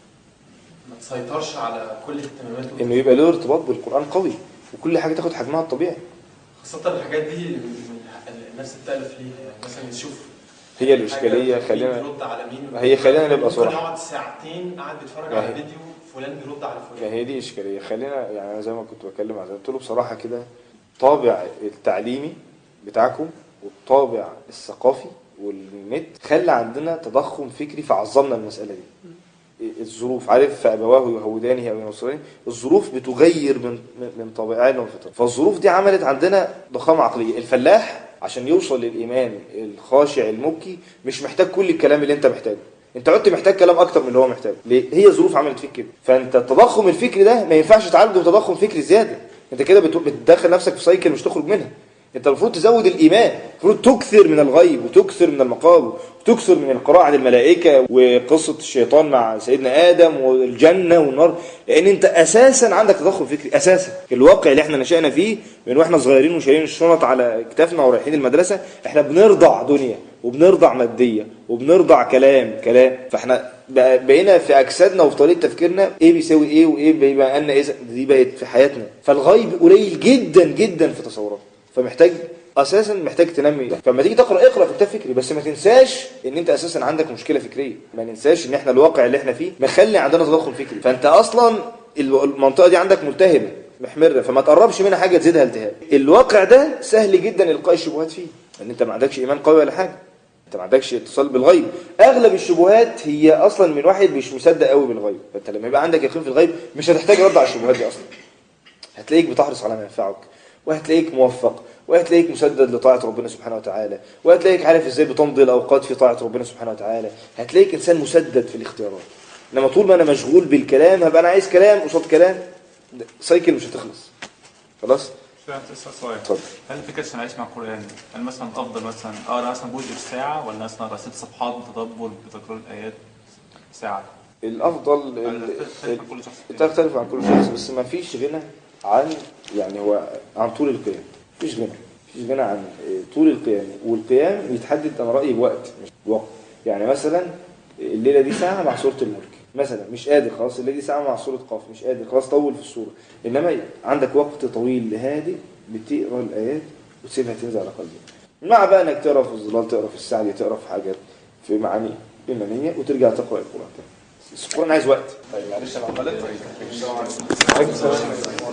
ما تسيطرش على كل اهتماماته انه يبقى له ارتباط بالقران قوي وكل حاجه تاخد حجمها الطبيعي خاصه الحاجات دي من الناس بتالف ليها يعني مثلا يشوف هي الإشكالية، حاجة خلينا- مين بيرد على مين ما هي خلينا نبقى ممكن صراحة. يقعد ساعتين قاعد بيتفرج ما على هي- فيديو فلان بيرد على ما فلان هي دي اشكاليه خلينا يعني أنا زي ما كنت بتكلم مع زي قلت له بصراحه كده طابع التعليمي بتاعكم والطابع الثقافي والنت خلى عندنا تضخم فكري فعظمنا المساله دي الظروف عارف فابواه يهودانه او ينصرانه الظروف بتغير من من- من طبيعتنا وفطرتنا فالظروف دي عملت عندنا ضخامه عقليه الفلاح عشان يوصل للايمان الخاشع المبكي مش محتاج كل الكلام اللي انت محتاجه انت عدت محتاج كلام اكتر من اللي هو محتاجه ليه هي ظروف عملت فيك كده فانت التضخم الفكري ده ما ينفعش تعالجه بتضخم فكري زياده انت كده بت- بتدخل نفسك في سايكل مش تخرج منها انت المفروض تزود الايمان المفروض تكثر من الغيب وتكثر من المقام وتكثر من القراءه عن الملائكه وقصه الشيطان مع سيدنا ادم والجنه والنار لان انت اساسا عندك تضخم فكري اساسا الواقع اللي احنا نشأنا فيه من واحنا صغيرين وشايلين الشنط على كتافنا ورايحين المدرسه احنا بنرضع دنيا وبنرضع ماديه وبنرضع كلام كلام فاحنا بقى- بقينا في اجسادنا وفي طريقه تفكيرنا ايه بيساوي ايه وايه بيبقى لنا ايه دي بقت في حياتنا فالغيب قليل جدا جدا في تصوراتنا فمحتاج اساسا محتاج تنمي ده فلما تيجي تقرا اقرا في كتاب فكري بس ما تنساش ان انت اساسا عندك مشكله فكريه ما ننساش ان احنا الواقع اللي احنا فيه مخلي عندنا تضخم فكري فانت اصلا ال- المنطقه دي عندك ملتهبه محمره فما تقربش منها حاجه تزيدها التهاب الواقع ده سهل جدا القاء الشبهات فيه ان انت ما عندكش ايمان قوي ولا حاجه انت ما عندكش اتصال بالغيب اغلب الشبهات هي اصلا من واحد مش مصدق قوي بالغيب فانت لما يبقى عندك يقين في الغيب مش هتحتاج رد على الشبهات دي اصلا هتلاقيك بتحرص على ما ينفعك وهتلاقيك موفق وهتلاقيك مسدد لطاعة ربنا سبحانه وتعالى وهتلاقيك عارف ازاي بتمضي الأوقات في طاعة ربنا سبحانه وتعالى هتلاقيك إنسان مسدد في الاختيارات إنما طول ما أنا مشغول بالكلام هبقى أنا عايز كلام قصاد كلام ده سايكل مش هتخلص خلاص سمعت أسأل سؤال اتفضل هل فكرة عشان أعيش مع القرآن هل مثلا أفضل مثلا أقرأ مثلا جزء في ساعة ولا مثلا أقرأ ست صفحات بتدبر بتكرار الآيات ساعة؟ الأفضل ال- هل تختلف عن كل شخص تاني؟ تختلف عن كل شخص بس ما فيش غنى عن يعني هو عن طول القيام مفيش غنى مفيش غنى عن آه، طول القيام والقيام يتحدد انا رايي بوقت مش بوقت يعني مثلا الليله دي ساعه مع سوره الملك مثلا مش قادر خلاص الليله دي ساعه مع سوره قاف مش قادر خلاص طول في السوره انما عندك وقت طويل هادئ بتقرا الايات وتسيبها تنزل على قلبك مع بقى انك تقرا في الظلال تقرا في السعدي تقرا في حاجات في معاني ايمانيه وترجع تقرا القران تاني بس القران عايز وقت طيب معلش انا عمال